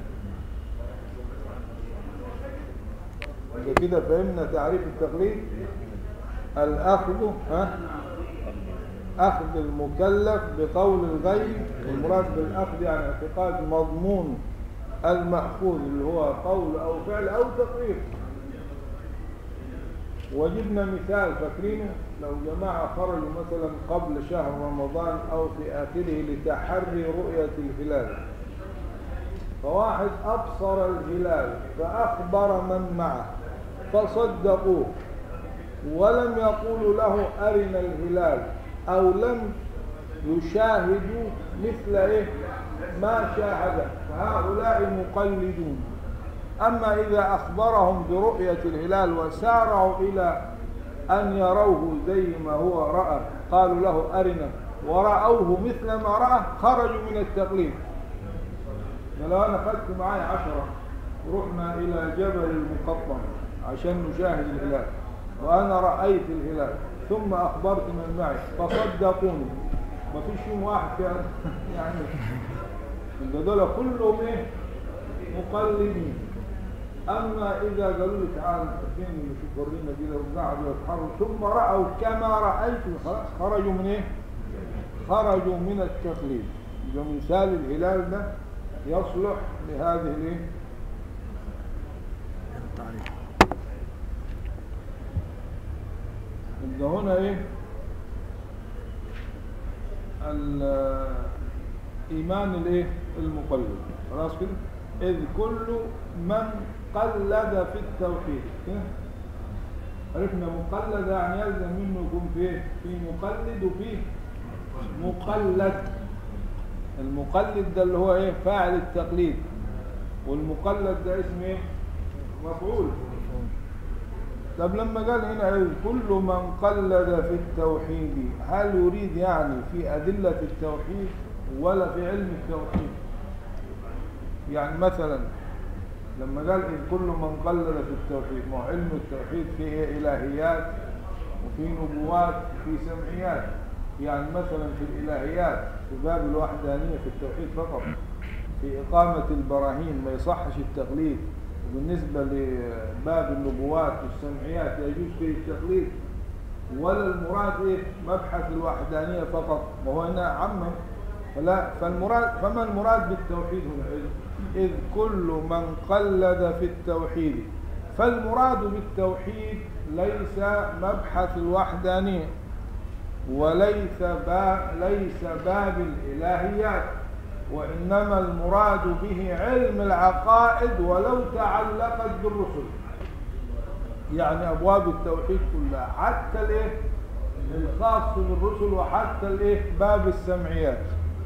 يبقى كده فهمنا تعريف التقليد الأخذ ها أخذ المكلف بقول الغير المراد بالأخذ يعني اعتقاد مضمون المأخوذ اللي هو قول أو فعل أو تقرير وجدنا مثال فاكرينه لو جماعة خرجوا مثلا قبل شهر رمضان أو في آخره لتحري رؤية الهلال فواحد أبصر الهلال فأخبر من معه فصدقوه ولم يقولوا له أرنا الهلال أو لم يشاهدوا مثل إيه ما شاهد فهؤلاء مقلدون أما إذا أخبرهم برؤية الهلال وسارعوا إلى أن يروه زي ما هو رأى قالوا له أرنا ورأوه مثل ما رأى خرجوا من التقليد لو أنا خدت معي عشرة ورحنا إلى جبل المقطم عشان نشاهد الهلال وأنا رأيت الهلال ثم أخبرت من معي فصدقوني ما فيش يوم واحد كان يعني يبقى دول كلهم إيه مقلدين أما إذا قالوا لي تعال أنت فين اللي في ورينا كده وقعدوا يتحروا ثم رأوا كما رأيت خلاص خرجوا من إيه؟ خرجوا من التقليد يبقى مثال الهلال ده يصلح لهذه الإيه؟ التعريف يبقى هنا ايه ال- ايمان الايه المقلد خلاص كده اذ كل من قلد في التوحيد كده؟ عرفنا مقلد يعني يلزم منه يكون في ايه في مقلد وفي مقلد المقلد ده اللي هو ايه فاعل التقليد والمقلد ده اسمه ايه مفعول طب لما قال هنا إيه؟ كل من قلد في التوحيد هل يريد يعني في أدلة التوحيد ولا في علم التوحيد يعني مثلا لما قال إذ كل من قلد في التوحيد ما هو علم التوحيد فيه إلهيات وفي نبوات وفي سمعيات يعني مثلا في الإلهيات في باب الوحدانية في التوحيد فقط في إقامة البراهين ما يصحش التقليد وبالنسبة لباب النبوات والسمعيات يجوز فيه التقليد ولا المراد إيه مبحث الوحدانية فقط وهو هنا عمم فلا فالمراد فما المراد بالتوحيد هنا إذ- إذ كل من قلد في التوحيد فالمراد بالتوحيد ليس مبحث الوحدانية وليس باب ليس باب الإلهيات وإنما المراد به علم العقائد ولو تعلقت بالرسل يعني أبواب التوحيد كلها حتى الإيه الخاص بالرسل وحتى الإيه باب السمعيات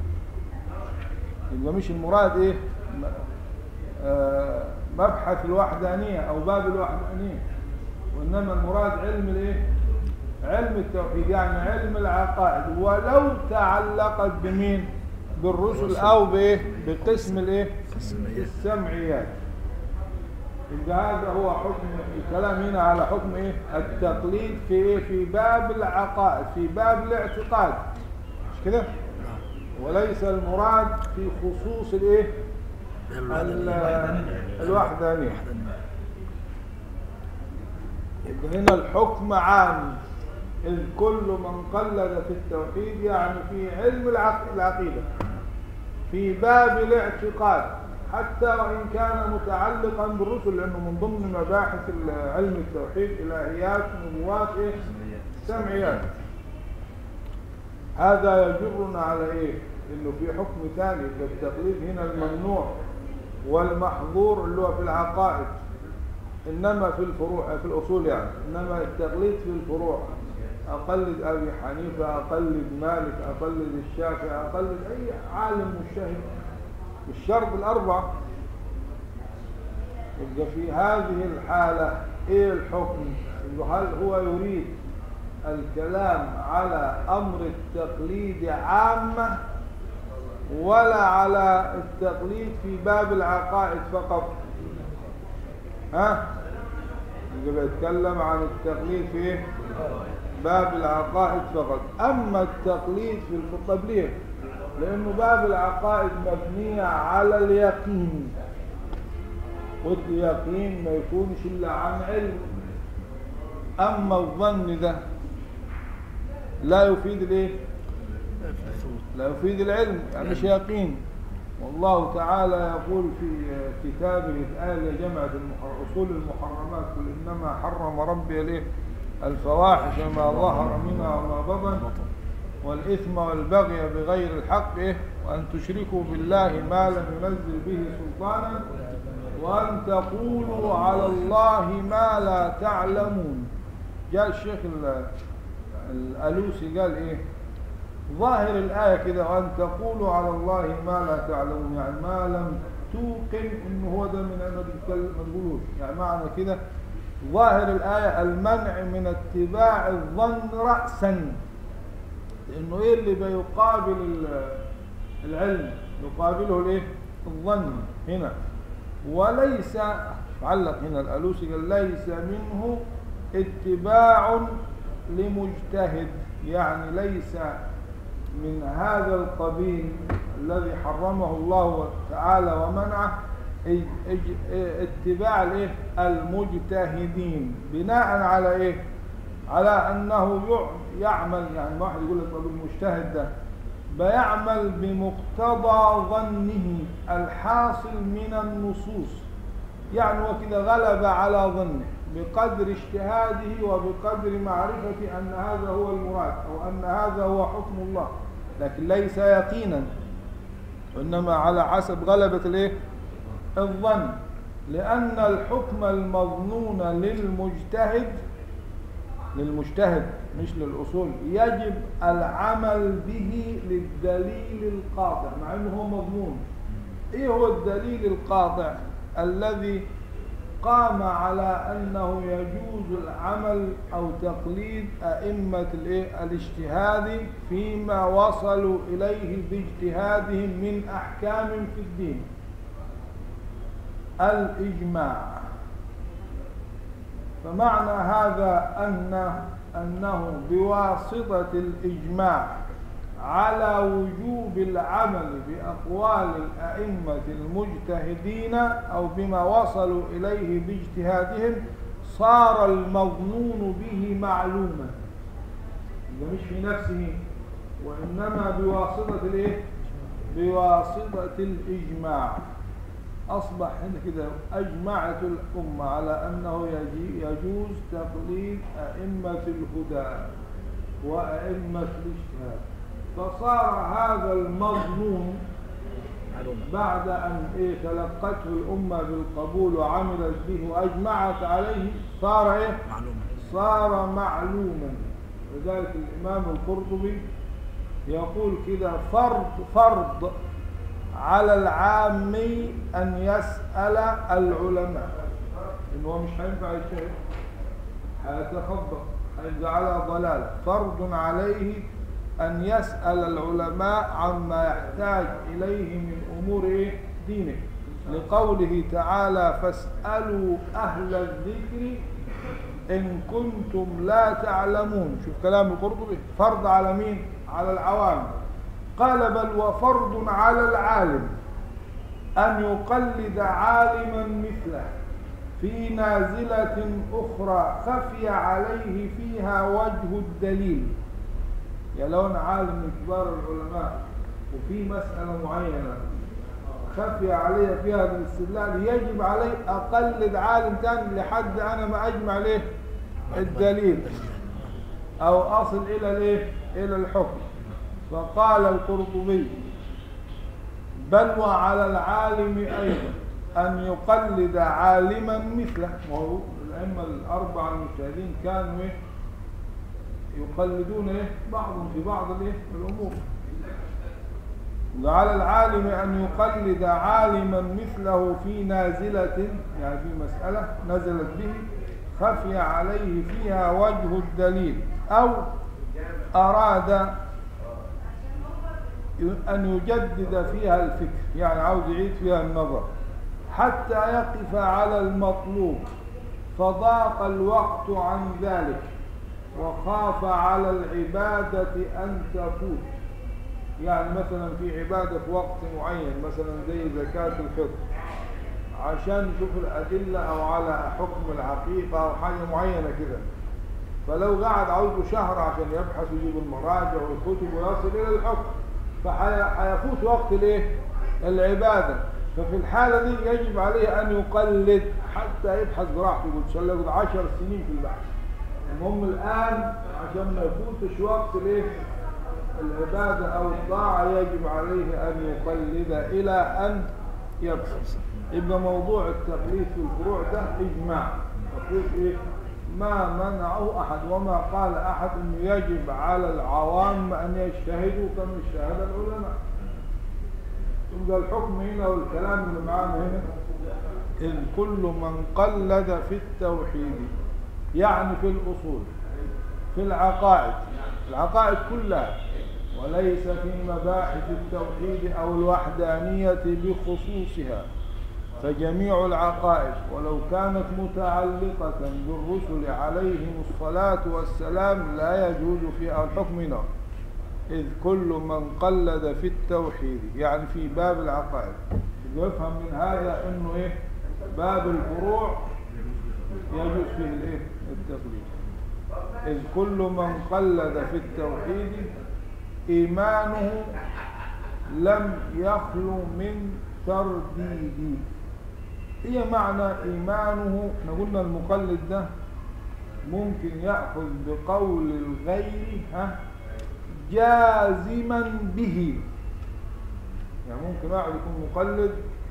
يبقى مش المراد إيه م- آه، مبحث الوحدانية أو باب الوحدانية وإنما المراد علم الإيه علم التوحيد يعني علم العقائد ولو تعلقت بمين بالرسل أو بإيه بقسم الإيه السمعيات. السمعيات يبقى هذا هو حكم الكلام هنا على حكم ايه التقليد في ايه في باب العقائد في باب الاعتقاد مش كده وليس المراد في خصوص الايه ال- الوحدانيه يبقى هنا الحكم عام إذ كل من قلد في التوحيد يعني في علم العق- العقيدة في باب الاعتقاد حتى وإن كان متعلقا بالرسل لأنه من ضمن مباحث ال- علم التوحيد إلهيات نبوات إيه؟ سمعيات هذا يجرنا على إيه؟ إنه في حكم ثاني يبقى التقليد هنا الممنوع والمحظور اللي هو في العقائد إنما في الفروع في الأصول يعني إنما التقليد في الفروع أقلد أبي حنيفة أقلد مالك أقلد الشافعي أقلد أي عالم مجتهد الشرط الأربع يبقى في هذه الحالة إيه الحكم إنه هل هو يريد الكلام على أمر التقليد عامة ولا على التقليد في باب العقائد فقط ها يبقى بيتكلم عن التقليد في إيه؟ باب العقائد فقط أما التقليد في الخطب ليه لأنه باب العقائد مبنية على اليقين واليقين ما يكونش إلا عن علم أما الظن ده لا يفيد الايه لا يفيد العلم يعني مش يقين والله تعالى يقول في كتابه الآية جمعت المحر- أصول المحرمات قل إنما حرم ربي ليه الفواحش ما ظهر منها وما بطن والإثم والبغي بغير الحق إيه؟ وأن تشركوا بالله ما لم ينزل به سلطانا وأن تقولوا على الله ما لا تعلمون جاء الشيخ ال- الألوسي قال إيه ظاهر الآية كده وأن تقولوا على الله ما لا تعلمون يعني ما لم توقن إنه هو ده من أنا بتكلم ما تقولوش يعني معنى كده ظاهر الآية المنع من اتباع الظن رأسا لأنه إيه اللي بيقابل ال- العلم يقابله الإيه الظن هنا وليس علق هنا الألوسي قال ليس منه اتباع لمجتهد يعني ليس من هذا القبيل الذي حرمه الله تعالى ومنعه اج- اج- اتباع الايه المجتهدين بناء على ايه على انه يع- يعمل يعني واحد يقول لك طب المجتهد ده بيعمل بمقتضى ظنه الحاصل من النصوص يعني هو كده غلب على ظنه بقدر اجتهاده وبقدر معرفة أن هذا هو المراد أو أن هذا هو حكم الله لكن ليس يقينا وإنما على حسب غلبة الايه الظن لأن الحكم المظنون للمجتهد للمجتهد مش للأصول يجب العمل به للدليل القاطع مع أنه هو مظنون إيه هو الدليل القاطع الذي قام على أنه يجوز العمل أو تقليد أئمة الإيه؟ الاجتهاد فيما وصلوا إليه باجتهادهم من أحكام في الدين الإجماع فمعنى هذا أن أنه بواسطة الإجماع على وجوب العمل بأقوال الأئمة المجتهدين أو بما وصلوا إليه باجتهادهم صار المظنون به معلوما ده مش في نفسه وإنما بواسطة الإيه؟ بواسطة الإجماع أصبح هنا كده أجمعت الأمة على أنه يجي- يجوز تقليد أئمة الهدى وأئمة الاجتهاد فصار هذا المظنون معلومة بعد أن إيه تلقته الأمة بالقبول وعملت به وأجمعت عليه صار إيه معلومة صار معلوما لذلك الإمام القرطبي يقول كده فرض فرض على العامي أن يسأل العلماء إن هو مش هينفع يجتهد هيتخبط هيبقى على ضلالة فرض عليه أن يسأل العلماء عما يحتاج إليه من أمور إيه؟ دينه لقوله تعالى فاسألوا أهل الذكر إن كنتم لا تعلمون شوف كلام القرطبي فرض على مين على العوام قال بل وفرض على العالم أن يقلد عالما مثله في نازلة أخرى خفي عليه فيها وجه الدليل يا لو أنا عالم من كبار العلماء وفي مسألة معينة خفي علي فيها بالاستدلال يجب علي أقلد عالم تاني لحد أنا ما أجمع عليه الدليل أو أصل إلى الإيه؟ إلى الحكم فقال القرطبي بل وعلى العالم أيضا أن يقلد عالما مثله وهو الأئمة الأربعة المجتهدين كانوا إيه؟ يقلدون إيه؟ بعضهم في بعض الإيه؟ الأمور وعلى العالم أن يقلد عالما مثله في نازلة يعني في مسألة نزلت به خفي عليه فيها وجه الدليل أو أراد أن يجدد فيها الفكر يعني عاوز يعيد فيها النظر حتى يقف على المطلوب فضاق الوقت عن ذلك وخاف على العبادة أن تفوت يعني مثلا في عبادة في وقت معين مثلا زي زكاة الفطر عشان يشوف الأدلة أو على حكم العقيقة أو حاجة معينة كده فلو قعد عاوزه شهر عشان يبحث ويجيب المراجع والكتب ويصل إلى الحكم فحيفوت وقت الايه العبادة ففي الحالة دي يجب عليه أن يقلد حتى يبحث براحته يقول شاء الله يقول عشر سنين في البحث المهم الآن عشان ما يفوتش وقت الايه العبادة أو الطاعة يجب عليه أن يقلد إلى أن يبحث يبقى موضوع التقليد في الفروع ده إجماع يقول إيه ما منعه أحد وما قال أحد أنه يجب على العوام أن يجتهدوا كما اجتهد العلماء يبقى الحكم هنا والكلام اللي معانا هنا إذ كل من قلد في التوحيد يعني في الأصول في العقائد العقائد كلها وليس في مباحث التوحيد أو الوحدانية بخصوصها فجميع العقائد ولو كانت متعلقة بالرسل عليهم الصلاة والسلام لا يجوز فيها الحكم هنا إذ كل من قلد في التوحيد يعني في باب العقائد يفهم من هذا أنه إيه باب الفروع يجوز فيه الإيه التقليد إذ كل من قلد في التوحيد إيمانه لم يخلو من ترديد هي معنى إيمانه احنا قلنا المقلد ده ممكن يأخذ بقول الغير ها جازما به يعني ممكن واحد يكون مقلد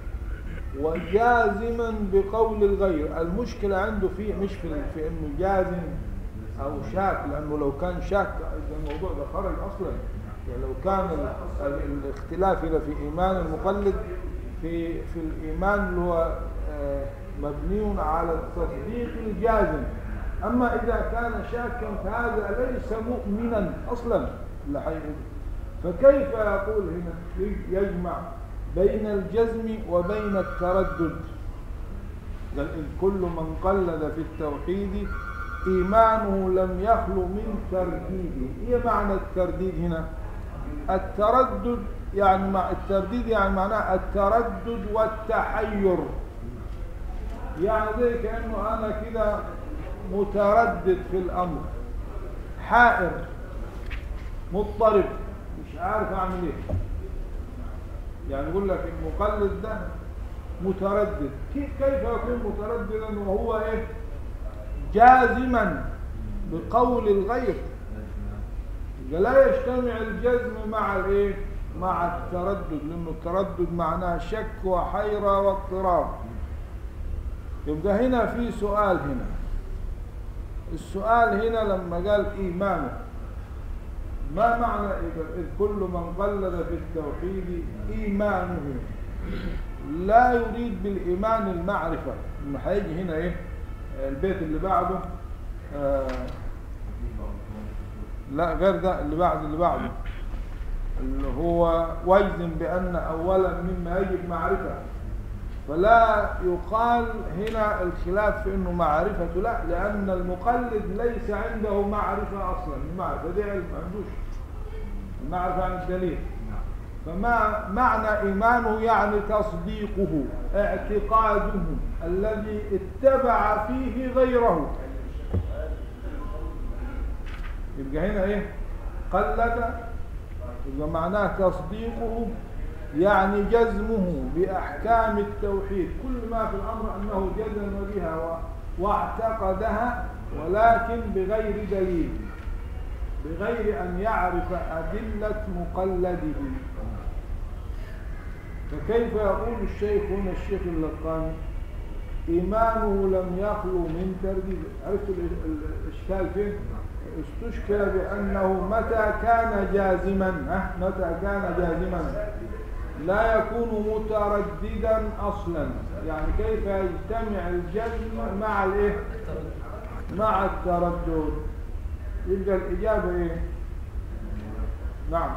وجازما بقول الغير المشكلة عنده فيه مش في, في انه جازم او شاك لانه لو كان شاك الموضوع ده خرج اصلا يعني لو كان ال- ال- الاختلاف هنا في ايمان المقلد في في الايمان اللي هو آه، مبني على التصديق الجازم اما اذا كان شاكا فهذا ليس مؤمنا اصلا اللي حيقول فكيف يقول هنا يجمع بين الجزم وبين التردد قال إذ كل من قلد في التوحيد إيمانه لم يخلو من ترديد إيه معنى الترديد هنا التردد يعني مع الترديد يعني معناه التردد والتحير يعني زي كأنه أنا كده متردد في الأمر حائر مضطرب مش عارف أعمل إيه يعني يقول لك المقلد ده متردد كيف كيف يكون مترددا وهو إيه جازما بقول الغير يبقى لا يجتمع الجزم مع الايه مع التردد لانه التردد معناه شك وحيرة واضطراب يبقى هنا في سؤال هنا السؤال هنا لما قال ايمانه ما معنى إذ كل من قلد في التوحيد ايمانه لا يريد بالايمان المعرفة انه هيجي هنا ايه البيت اللي بعده آه لا غير ده اللي بعد اللي بعده اللي هو ويزن بأن أولا مما يجب معرفة فلا يقال هنا الخلاف في أنه معرفة لا لأن المقلد ليس عنده معرفة أصلا المعرفة دي علم ما عندوش المعرفة عن الدليل فما معنى إيمانه يعني تصديقه اعتقاده الذي اتبع فيه غيره يبقى هنا ايه قلد يبقى معناه تصديقه يعني جزمه بأحكام التوحيد كل ما في الأمر أنه جزم بها و- واعتقدها ولكن بغير دليل بغير أن يعرف أدلة مقلده فكيف يقول الشيخ هنا الشيخ اللقاني إيمانه لم يخلو من ترديد عرفت ال- ال- الإشكال فين؟ استشكل بأنه متى كان جازما ها؟ متى كان جازما لا يكون مترددا أصلا يعني كيف يجتمع الجزم مع الإيه؟ مع التردد يبقى الإجابة إيه؟ نعم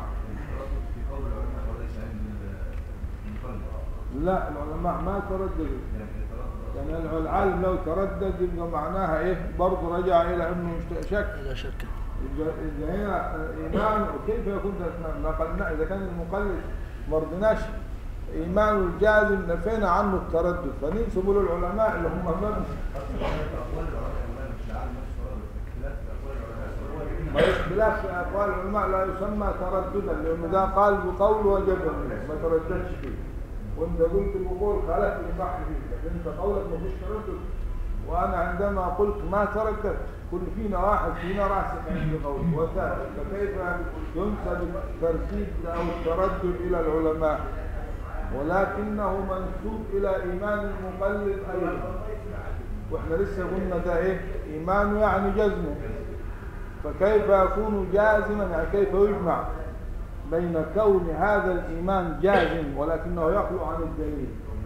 لا العلماء ما ترددوا يعني العالم لو تردد يبقى معناها ايه برضه رجع الى انه مش شك لا شك يبقى إذا هنا ايمان كيف يكون ده نقلنا اذا كان المقلد ما رضيناش ايمان الجازم نفينا عنه التردد فننسب له العلماء اللي هم مبنى ما اختلاف في اقوال العلماء لا يسمى ترددا لانه ده قال بقول وجبر ما ترددش فيه وانت قلت بقول خالفت صح فيه لكن انت قولك ما فيش تردد وانا عندما قلت ما ترددت كل فينا واحد فينا راسخ عند قول وثابت فكيف ينسب الترديد او التردد الى العلماء ولكنه منسوب الى ايمان المقلد ايضا واحنا لسه قلنا ده ايه ايمانه يعني جزمه فكيف يكون جازما يعني كيف يجمع بين كون هذا الإيمان جازم ولكنه يخلو عن الدليل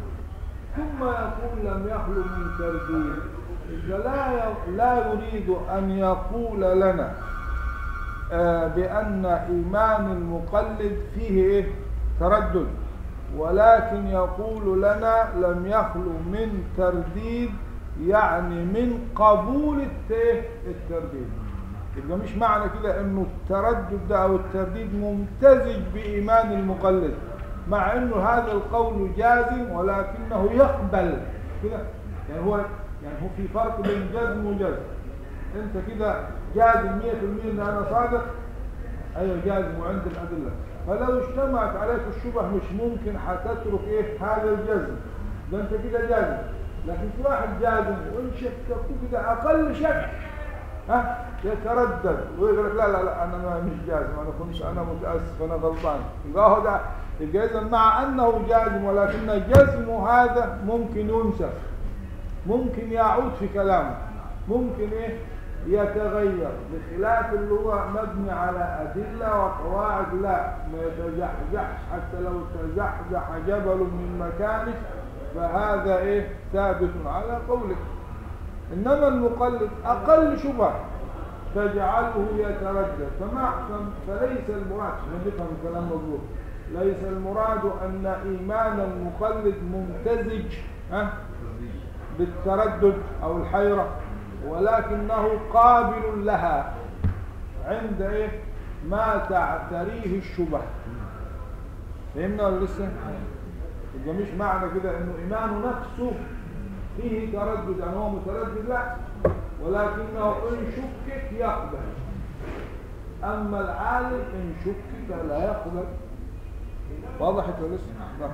ثم يقول لم يخلو من ترديد إذا لا ي- لا يريد أن يقول لنا آه، بأن إيمان المقلد فيه إيه؟ تردد ولكن يقول لنا لم يخلو من ترديد يعني من قبول الت- الترديد يبقى مش معنى كده انه التردد ده او الترديد ممتزج بايمان المقلد مع انه هذا القول جازم ولكنه يقبل كده يعني هو يعني هو في فرق بين جزم وجزم انت كده جازم 100% ان انا صادق ايوه جازم وعند الادله فلو اجتمعت عليك الشبه مش ممكن هتترك ايه هذا الجزم ده انت كده جازم لكن في واحد جازم وان شككوا كده اقل شك ها يتردد ويقول لك لا لا لا انا ما مش جازم انا كنت انا متاسف انا غلطان يبقى هو ده الجزم مع انه جازم ولكن الجزم هذا ممكن ينسخ ممكن يعود في كلامه ممكن ايه يتغير بخلاف اللي هو مبني على أدلة وقواعد لا ما يتزحزحش حتى لو تزحزح جبل من مكانه فهذا ايه ثابت على قولك إنما المقلد أقل شبهة تجعله يتردد فما فليس المراد عشان نفهم الكلام مظبوط ليس المراد أن إيمان المقلد ممتزج ها بالتردد أو الحيرة ولكنه قابل لها عند ايه ما تعتريه الشبه فهمنا ولا لسه يبقى مش معنى كده انه ايمانه نفسه فيه تردد يعني هو متردد لا ولكنه ان شكك يقبل اما العالم ان شكك لا يقبل وضحت ولا لسه نعم.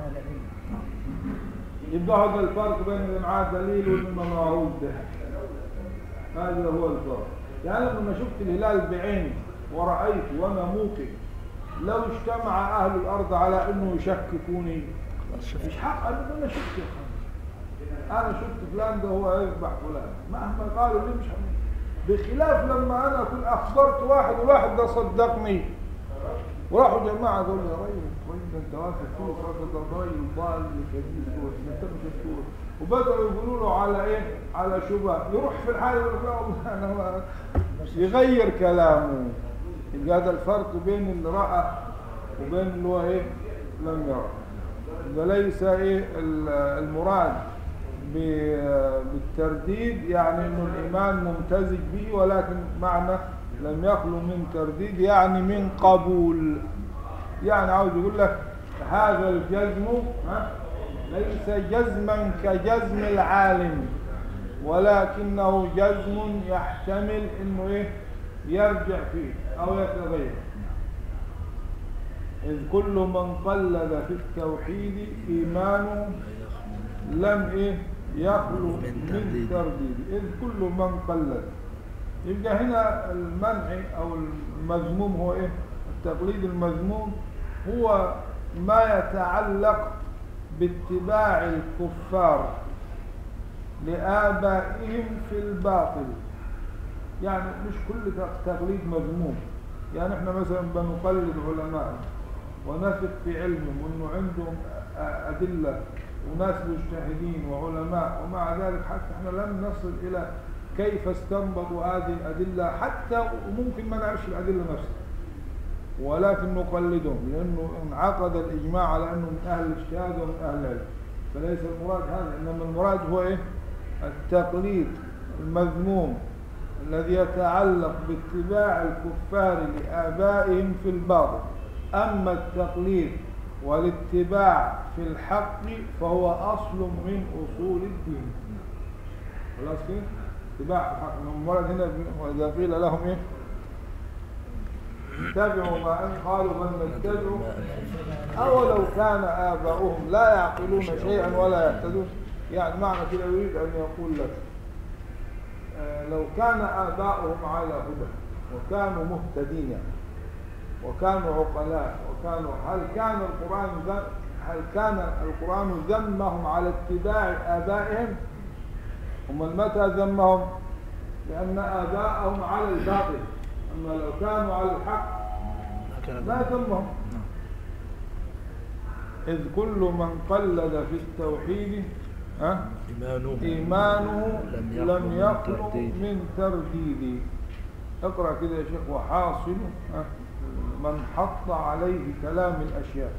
يبقى هذا الفرق بين اللي معاه دليل واللي ما معهوش ده هذا هو الفرق يعني لما شفت الهلال بعيني ورأيت وانا موقن لو اجتمع اهل الارض على انه يشككوني خلاص شفت مش حق ابدا انا شفت يا أخي. انا شفت فلان ده هو يذبح فلان مهما قالوا لي مش حق. بخلاف لما انا كنت اخبرت واحد والواحد ده صدقني وراحوا جماعه قالوا لي يا ريس كويس ده انت واثق فيه راجل ده راجل ضال كبير دول ده انت مش شفتوه وبداوا يقولوا له على ايه؟ على شبهه يروح في الحال يقول لك لا والله انا ما يغير كلامه يبقى هذا الفرق بين اللي راى وبين اللي هو ايه؟ لم يرى وليس ايه ال- المراد ب- بالترديد يعني انه الايمان ممتزج به ولكن معنى لم يخلو من ترديد يعني من قبول يعني عاوز يقول لك هذا الجزم ها ليس جزما كجزم العالم ولكنه جزم يحتمل انه ايه يرجع فيه او يتغير إذ كل من قلد في التوحيد إيمانه لم إيه يخلو من من ترديد. ترديد إذ كل من قلد يبقى هنا المنع أو المذموم هو إيه التقليد المذموم هو ما يتعلق باتباع الكفار لآبائهم في الباطل يعني مش كل تقليد مذموم يعني احنا مثلا بنقلد علماء ونثق في علمهم وانه عندهم أ- ادله وناس مجتهدين وعلماء ومع ذلك حتى احنا لم نصل الى كيف استنبطوا هذه الادله حتى وممكن ما نعرفش الادله نفسها ولكن نقلدهم لانه انعقد الاجماع على انه من اهل الاجتهاد ومن اهل العلم فليس المراد هذا انما المراد هو ايه التقليد المذموم الذي يتعلق باتباع الكفار لآبائهم في الباطل أما التقليد والاتباع في الحق فهو أصل من أصول الدين خلاص كده اتباع الحق المراد هنا وإذا قيل لهم إيه اتبعوا ما أن قالوا من نتبعوا أولو كان آباؤهم لا يعقلون شيئا ولا يهتدون يعني معنى كده يريد أن يقول لك آه، لو كان آباؤهم على هدى وكانوا مهتدين يعني وكانوا عقلاء وكانوا هل كان القرآن ذم هل كان القرآن ذمهم على اتباع آبائهم هم متى ذمهم لأن آباءهم على الباطل أما لو كانوا على الحق كان ما ذمهم إذ كل من قلد في التوحيد ها إيمانه إيمانه لم لم يخلو يخلو من ترديد. من ترديد اقرأ كده يا شيخ وحاصل ها، من حط عليه كلام الأشياء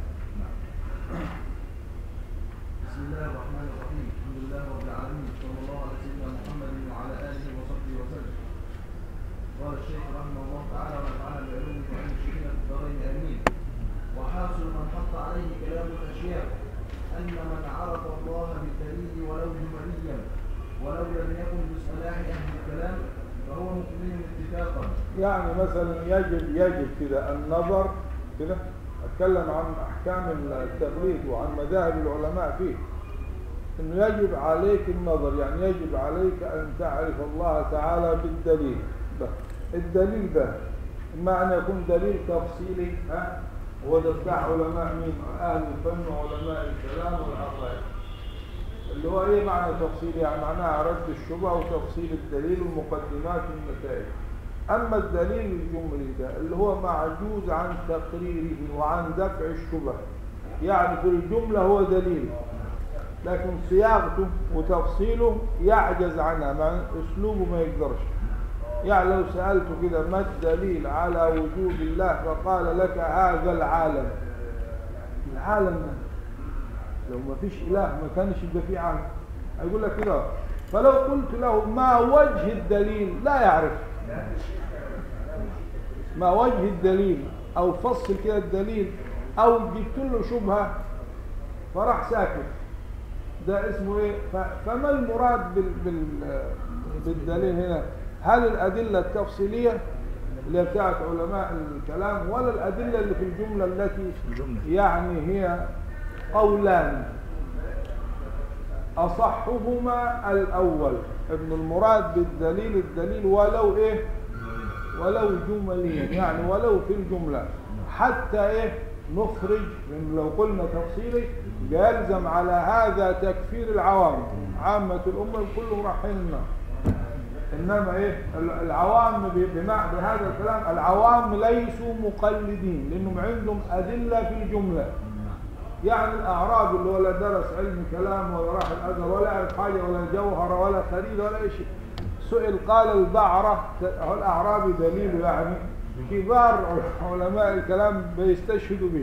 بسم الله الرحمن الرحيم الحمد لله رب العالمين صلى الله على سيدنا محمد وعلى اله وصحبه وسلم قال الشيخ رحمه الله تعالى ونفعنا بعلومه وعلم الشيخين في الدارين امين وحاصل من حط عليه كلام الاشياء ان من عرف الله بالدليل ولو جمليا ولو لم يكن باصطلاح اهل الكلام فهو مؤمن اتفاقا يعني مثلا يجب يجب كده النظر كده أتكلم عن أحكام التقليد وعن مذاهب العلماء فيه إنه يجب عليك النظر يعني يجب عليك أن تعرف الله تعالى بالدليل ده الدليل ده إما أن يكون دليل تفصيلي ها هو ده بتاع علماء مين أهل الفن وعلماء الكلام والعقائد اللي هو ايه معنى تفصيل يعني معناها رد الشبهه وتفصيل الدليل والمقدمات والنتائج اما الدليل الجملي ده اللي هو معجوز عن تقريره وعن دفع الشبهه يعني في الجمله هو دليل لكن صياغته وتفصيله يعجز عنها مع اسلوبه ما يقدرش يعني لو سألته كده ما الدليل على وجود الله فقال لك هذا العالم العالم ده لو ما فيش إله ما كانش يبقى فيه عالم هيقول لك كده فلو قلت له ما وجه الدليل لا يعرف ما وجه الدليل او فصل كده الدليل او جبت له شبهه فراح ساكت ده اسمه ايه ف- فما المراد بال بال بالدليل هنا هل الادله التفصيليه اللي هي بتاعت علماء الكلام ولا الادله اللي في الجمله التي الجملة. يعني هي قولان اصحهما الاول ابن المراد بالدليل الدليل ولو ايه ولو جمليا يعني ولو في الجملة حتى ايه نخرج لأن لو قلنا تفصيلي بيلزم على هذا تكفير العوام عامة الأمة كلهم رايحين النار إنما إيه العوام ب- بمع بهذا الكلام العوام ليسوا مقلدين لأنهم عندهم أدلة في الجملة يعني الأعراب اللي ولا درس علم كلام ولا راح الأزهر ولا يعرف حاجة ولا جوهرة ولا خريدة ولا أي شيء سئل قال البعرة هو الأعرابي دليل يعني كبار علماء الكلام بيستشهدوا به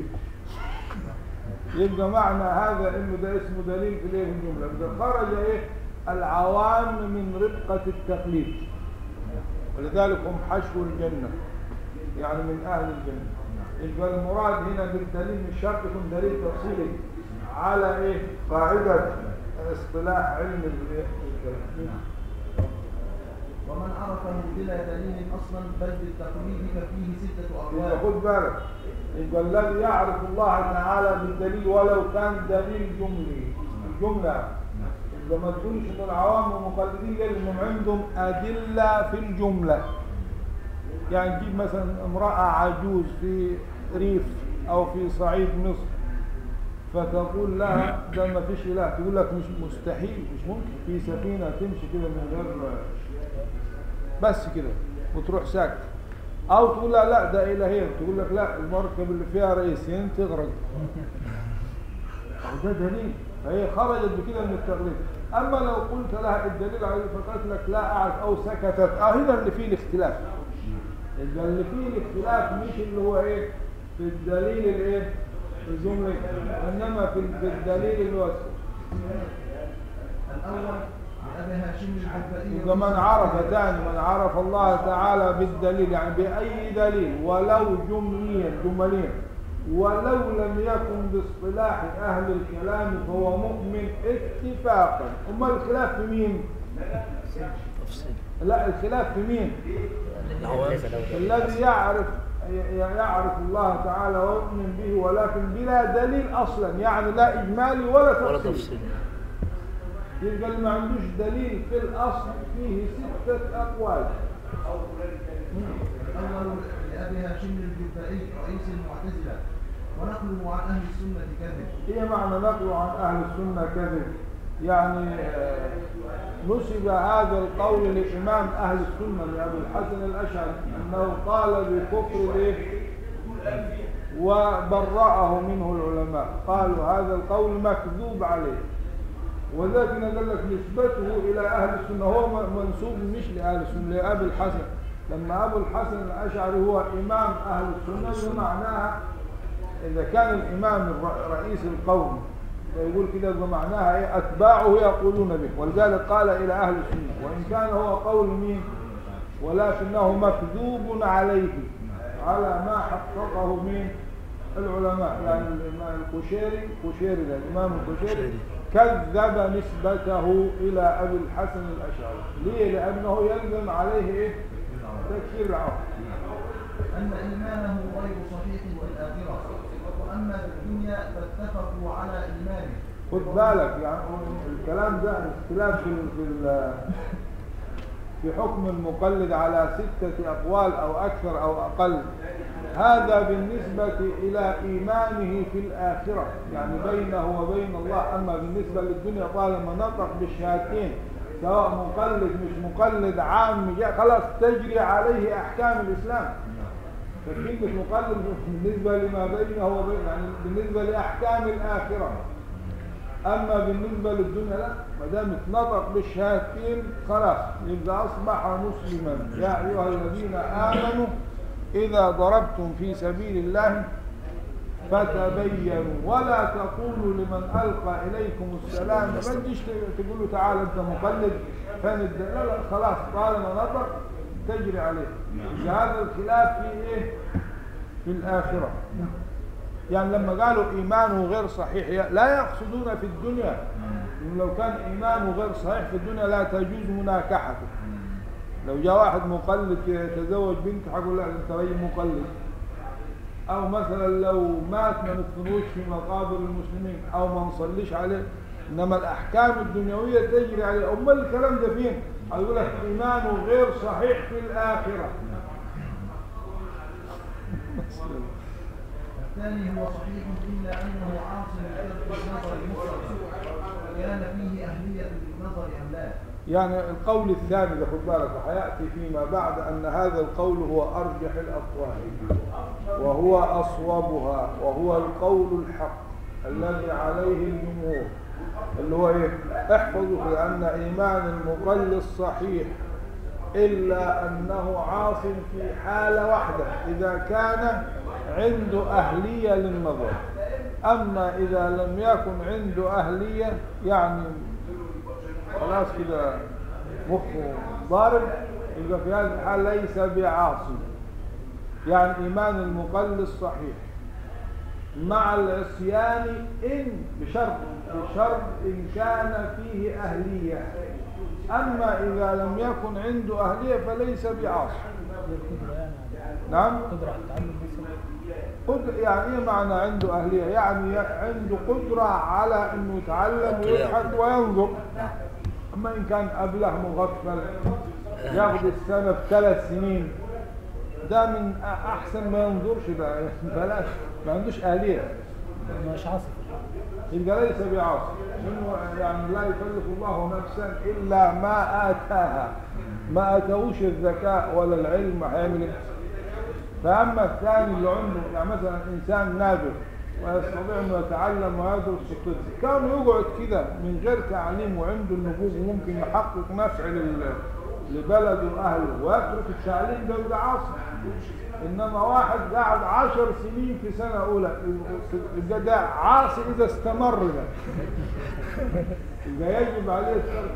يبقى معنى هذا انه ده اسمه دليل في الايه في الجمله إذا خرج ايه العوام من رقه التقليد ولذلك هم حشو الجنه يعني من اهل الجنه يبقى المراد هنا بالدليل مش شرط يكون دليل تفصيلي على ايه قاعده اصطلاح علم ال- الكلام ومن عرفه بلا دليل اصلا بل بالتقليد ففيه سته يبقى اقوال خد بالك يبقى الذي يعرف الله تعالى بالدليل ولو كان دليل جملي الجملة يبقى ما تقولش ان العوام ومقلدين ليه؟ لانهم عندهم ادله في الجمله يعني تجيب مثلا امراه عجوز في ريف او في صعيد مصر فتقول لها ده ما فيش اله تقول لك مش مستحيل مش ممكن في سفينه تمشي كده من غير بس كده وتروح ساكت او تقول لها لا ده الهين تقول لك لا المركب اللي فيها رئيسين تغرق أو ده دليل فهي خرجت بكده من التقليد اما لو قلت لها الدليل عليه فقالت لك لا اعرف او سكتت اه هنا اللي فيه الاختلاف يبقى اللي فيه الاختلاف مش اللي هو ايه في الدليل الايه الجملي انما في في الدليل اللي هو الاول لابي هاشم الحذائي يبقى من عرف ثاني من عرف الله تعالى بالدليل يعني بأي دليل ولو جمليا جمليا ولو لم يكن باصطلاح أهل الكلام فهو مؤمن اتفاقا أما الخلاف في مين؟ تفصيل لا الخلاف في مين؟ العوام الذي يعرف يعرف الله تعالى ويؤمن به ولكن بلا دليل أصلا يعني لا إجمالي ولا ولا تفصيل تفصيل يبقى اللي ما عندوش دليل في الأصل فيه ستة أقوال الاول لابي هاشم الجبائي رئيس المعتزله ونقله عن اهل السنه كذب ايه معنى نقل عن اهل السنه كذب يعني آه، نسب هذا القول لامام اهل السنه لابي الحسن الاشعري انه قال بكفر الايه وبرأه منه العلماء قالوا هذا القول مكذوب عليه وذلك قال لك نسبته الى اهل السنه هو م- منسوب مش لاهل السنه لابي الحسن لما ابو الحسن الاشعري هو امام اهل السنه بمعناها إذا كان الإمام الر- رئيس القوم فيقول كده بمعناها إيه أتباعه يقولون به ولذلك قال إلى أهل السنة وإن كان هو قول مين ولكنه مكذوب عليه على ما حققه مين العلماء يعني الإمام القشيري قشيري ده الإمام القشيري كذب نسبته إلى أبي الحسن الأشعري ليه؟ لأنه يلزم عليه إيه؟ تكفير العرب ان ايمانه غير صحيح والاخره واما في الدنيا فاتفقوا على ايمانه خد بالك يعني الكلام ده اختلاف في ال- في ال- في حكم المقلد على ستة أقوال أو أكثر أو أقل هذا بالنسبة إلى إيمانه في الآخرة يعني بينه وبين الله أما بالنسبة للدنيا طالما نطق بالشهادتين سواء مقلد مش مقلد عام جاء خلاص تجري عليه أحكام الإسلام فكلمة مقلد بالنسبة لما بينه وبين يعني بالنسبة لأحكام الآخرة أما بالنسبة للدنيا لا ما دام اتنطق بالشهادتين خلاص يبقى أصبح مسلما يا أيها الذين آمنوا إذا ضربتم في سبيل الله فتبينوا ولا تقولوا لمن ألقى إليكم السلام ما تجيش تقول له تعالى أنت مقلد فين الد... لا لا خلاص طالما نطق تجري عليه إذا هذا الخلاف في إيه في الآخرة يعني لما قالوا إيمانه غير صحيح لا يقصدون في الدنيا لو كان إيمانه غير صحيح في الدنيا لا تجوز مناكحته لو جاء واحد مقلد يتزوج بنت هقول لا انت راجل مقلد او مثلا لو مات ما ندفنوش في مقابر المسلمين او ما نصليش عليه انما الاحكام الدنيويه تجري عليه امال الكلام ده فين هيقول لك ايمانه غير صحيح في الاخره الثاني هو صحيح إلا أنه عاصم بترك النظر المطلق كان فيه أهلية للنظر أم لا يعني القول الثاني ده خد بالك وحياتي فيما بعد ان هذا القول هو ارجح الاقوال وهو اصوبها وهو القول الحق الذي عليه الجمهور اللي هو ايه احفظوا لان ايمان المقل صحيح الا انه عاصم في حاله واحده اذا كان عنده اهليه للنظر اما اذا لم يكن عنده اهليه يعني خلاص كده مخه ضارب يبقى في هذه الحال ليس بعاصي يعني إيمان المقلص صحيح مع العصيان إن بشرط بشرط إن كان فيه أهلية أما إذا لم يكن عنده أهلية فليس بعاصي القدرة يعني نعم قدرة على التعلم مثلا قدر يعني ايه معنى عنده أهلية يعني عنده قدرة على انه يتعلم ويبحث وينظر اما ان كان ابله مغفل ياخد السنة في ثلاث سنين ده من أ- احسن ما ينظرش بقى بلاش ما عندوش أهلية مش عاصف يبقى ليس بعاصي إنه يعني لا يكلف الله نفسا الا ما اتاها ما اتاهوش الذكاء ولا العلم هيعمل ايه فاما الثاني اللي عنده يعني مثلا انسان نابغ ويستطيع انه يتعلم ويدرس في الطب كان يقعد كده من غير تعليم وعنده النبوغ وممكن يحقق نفع لل- لبلده واهله ويترك التعليم ده يبقى عاصي انما واحد قاعد عشر سنين في سنه اولى يبقى ده عاصي اذا استمر ده يبقى يجب عليه الترك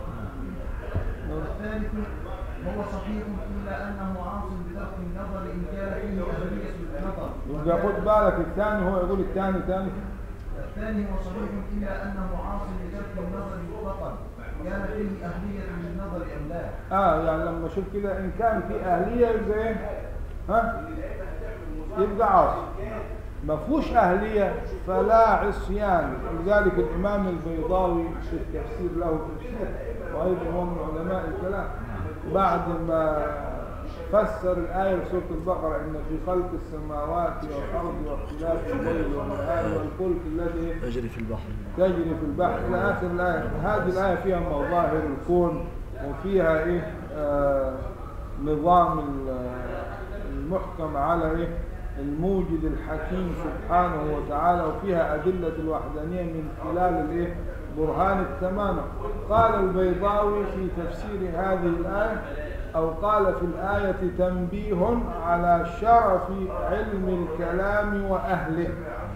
والثالث هو صحيح إلا أنه عاصم بترك النظر إن كان فيه أهلية للنظر يبقى خد بالك الثاني هو يقول الثاني ثاني الثاني هو صحيح إلا أنه عاصم بترك النظر مطلقا كان فيه أهلية للنظر أم لا اه يعني لما اشوف كده ان كان في اهليه يبقى ايه ها يبقى عاصي ما فيهوش اهليه فلا عصيان لذلك الامام البيضاوي في التفسير له تفسير وايضا هو من علماء الكلام بعد ما فسر الآية في سورة البقرة إن في خلق السماوات والأرض واختلاف الليل والنهار والفلك الذي يجري في البحر تجري في البحر إلى آخر الآية هذه الآية فيها مظاهر الكون وفيها إيه آه نظام ال- المحكم على إيه الموجد الحكيم سبحانه وتعالى وفيها أدلة الوحدانية من خلال الإيه برهان التمام قال البيضاوي في تفسير هذه الآية أو قال في الآية تنبيه على شرف علم الكلام وأهله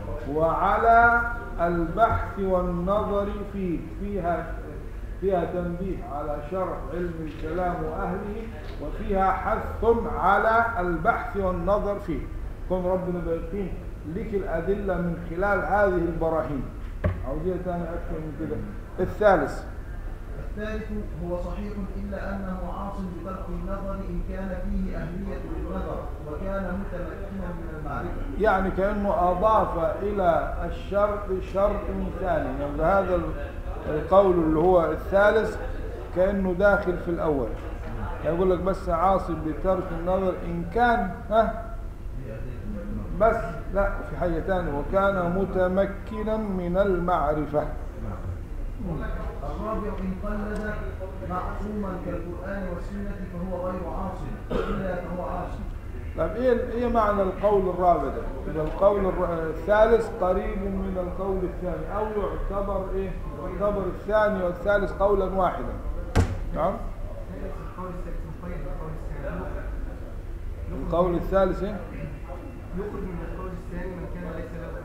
وعلى البحث والنظر فيه فيها فيها تنبيه على شرح علم الكلام وأهله وفيها حث على البحث والنظر فيه كن ربنا بيقين لك الأدلة من خلال هذه البراهين عاوزية تاني أكثر من كده الثالث الثالث هو صحيح إلا أنه عاصم بترك النظر إن كان فيه أهلية للنظر وكان متمكنا من المعرفة يعني كأنه أضاف إلى الشرط شرط ثاني يعني هذا ال- القول اللي هو الثالث كأنه داخل في الأول يقول لك بس عاصم بترك النظر إن كان ها بس لا في حاجة تانية وكان متمكنا من المعرفة الرابع إن قلد معصوما كالقرآن والسنة فهو غير عاصم إلا فهو عاصم طيب ايه ايه معنى القول الرابع ده؟ يبقى القول الر- الثالث قريب من القول الثاني او يعتبر ايه؟ يعتبر الثاني والثالث قولا واحدا. نعم؟ القول الثالث ايه؟ يخرج من القول الثاني من كان ليس له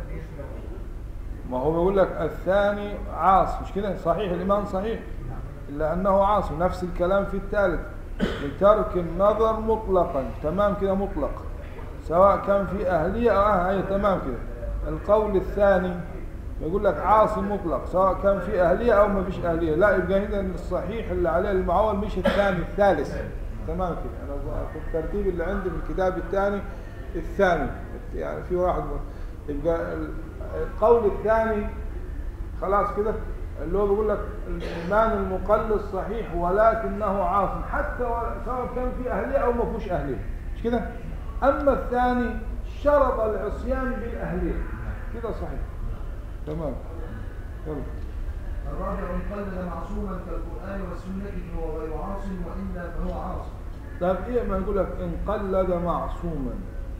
ما هو بيقول لك الثاني عاص مش كده صحيح الإيمان صحيح إلا أنه عاص نفس الكلام في الثالث لترك النظر مطلقا تمام كده مطلق سواء كان في أهلية أو أهلية تمام كده القول الثاني يقول لك عاصي مطلق سواء كان في أهلية أو ما فيش أهلية لا يبقى هنا الصحيح اللي عليه المعول مش الثاني الثالث تمام كده أنا ظ- في الترتيب اللي عندي في الكتاب الثاني الثاني يعني في واحد يبقى ال- القول الثاني خلاص كده اللي هو بيقول لك الإيمان المقلد صحيح ولكنه عاصم حتى و- سواء كان في أهلية أو ما فيهوش أهلية مش كده أما الثاني شرط العصيان بالأهلية كده صحيح تمام يلا الرابع من قلد معصوما كالقرآن والسنة فهو غير عاص وإلا فهو عاص طيب ايه ما يقول لك ان قلد معصوما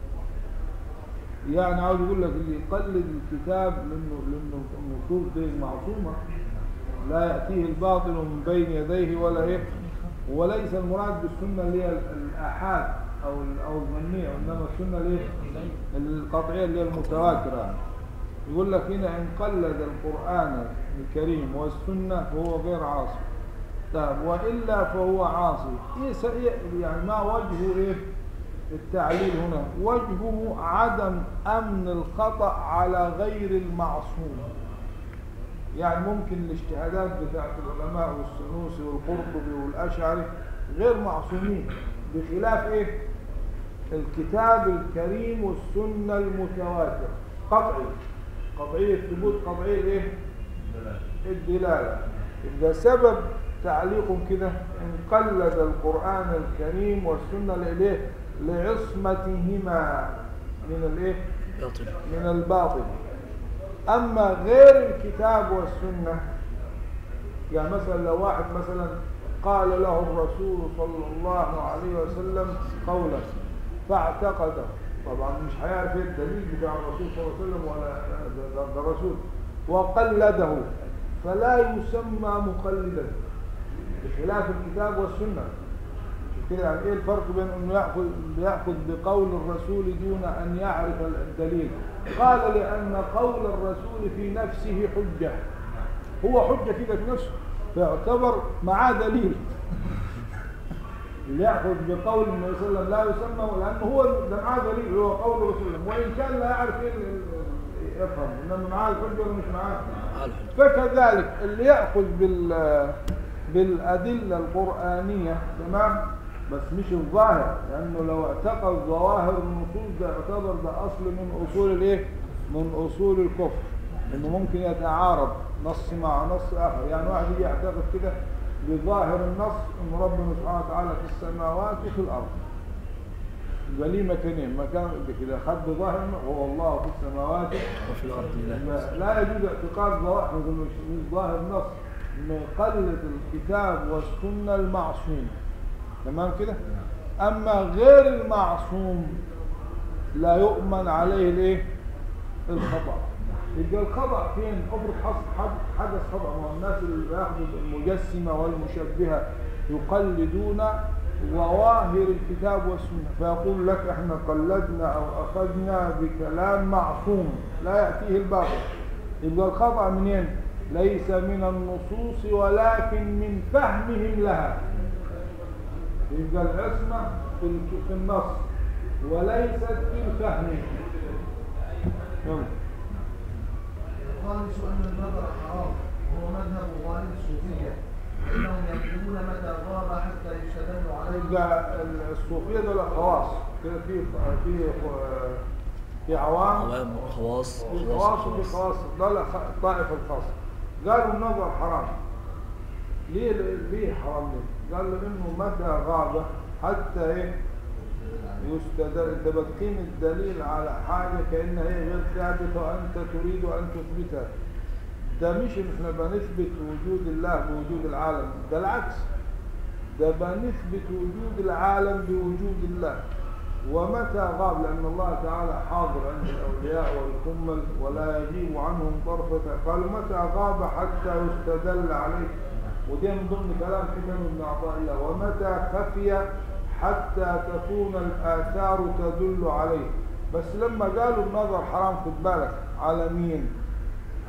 يعني عاوز يقول لك اللي يقلد الكتاب لانه لانه النصوص دي معصومه لا ياتيه الباطل من بين يديه ولا ايه وليس المراد بالسنه اللي هي الاحاد او ال- او الظنيه انما السنه اللي هي القطعيه اللي هي المتواتره يعني. يقول لك هنا ان قلد القران الكريم والسنه فهو غير عاصي طيب والا فهو عاصي ايه س- إيه- يعني ما وجه ايه التعليل هنا وجهه عدم امن الخطا على غير المعصوم يعني ممكن الاجتهادات بتاعت العلماء والسنوسي والقرطبي والاشعري غير معصومين بخلاف ايه الكتاب الكريم والسنه المتواتره قطعي قطعيه ثبوت قطعيه ايه الدلالة يبقى سبب تعليق كده إن قلد القرآن الكريم والسنة لإليه لعصمتهما من الإيه؟ باطل من الباطل أما غير الكتاب والسنة يعني مثلا لو واحد مثلا قال له الرسول صلى الله عليه وسلم قولا فاعتقده طبعا مش هيعرف ايه الدليل بتاع الرسول صلى الله عليه وسلم ولا ده, ده, ده الرسول وقلده فلا يسمى مقلدا بخلاف الكتاب والسنه كده يعني ايه الفرق بين انه ياخذ ياخذ بقول الرسول دون ان يعرف الدليل قال لان قول الرسول في نفسه حجه هو حجه كده في نفسه فيعتبر معاه دليل اللي ياخذ بقول النبي صلى الله عليه وسلم لا يسمى لانه هو ده معاه دليل هو قول الرسول وان كان لا يعرف ايه ال- ال- يفهم انما معاه الحجه ولا مش معاه على الحجة. فكذلك اللي يأخذ بال بالأدلة القرآنية تمام بس مش الظاهر لأنه لو اعتقد ظواهر النصوص ده يعتبر ده أصل من أصول الإيه؟ من أصول الكفر إنه ممكن يتعارض نص مع نص آخر يعني واحد يجي يعتقد كده بظاهر النص إن ربنا سبحانه وتعالى في السماوات وفي الأرض يبقى ليه مكانين مكان كده خد بظاهر هو الله في السماوات وفي الأرض لا ما- لا يجوز اعتقاد ظواهر مش مش ظاهر نص انه يقلد الكتاب والسنه المعصوم تمام كده اما غير المعصوم لا يؤمن عليه الايه الخطا يبقى الخطا فين افرض حص- حد- حدث خطا ما هو الناس اللي بياخذوا المجسمه والمشبهه يقلدون ظواهر الكتاب والسنه فيقول لك احنا قلدنا او اخذنا بكلام معصوم لا ياتيه الباطل يبقى الخطا منين ليس من النصوص ولكن من فهمهم لها يبقى العصمه في ال- في النص وليست في الفهم يلا. الخامس أن النظر حرام وهو مذهب ظاهر الصوفية فإنهم ينظرون متى غاب حتى يستدل عليه يبقى الصوفيه دول خواص كده في في في عوام عوام خواص في خواص خواص وفي خواص خواص دول الطائفه الخاصه قالوا النظر حرام ليه ليه حرام ليه؟ قالوا انه متى غاب حتى ايه يستدل انت بتقيم الدليل على حاجه كانها هي غير ثابته وانت تريد ان تثبتها ده مش إن احنا بنثبت وجود الله بوجود العالم ده العكس ده بنثبت وجود العالم بوجود الله ومتى غاب لأن الله تعالى حاضر عند الأولياء والكمل ولا يغيب عنهم طرفة قالوا متى غاب حتى يستدل عليه ودي من ضمن كلام حكم ابن عطاء الله ومتى خفي حتى تكون الآثار تدل عليه بس لما قالوا النظر حرام خد بالك على مين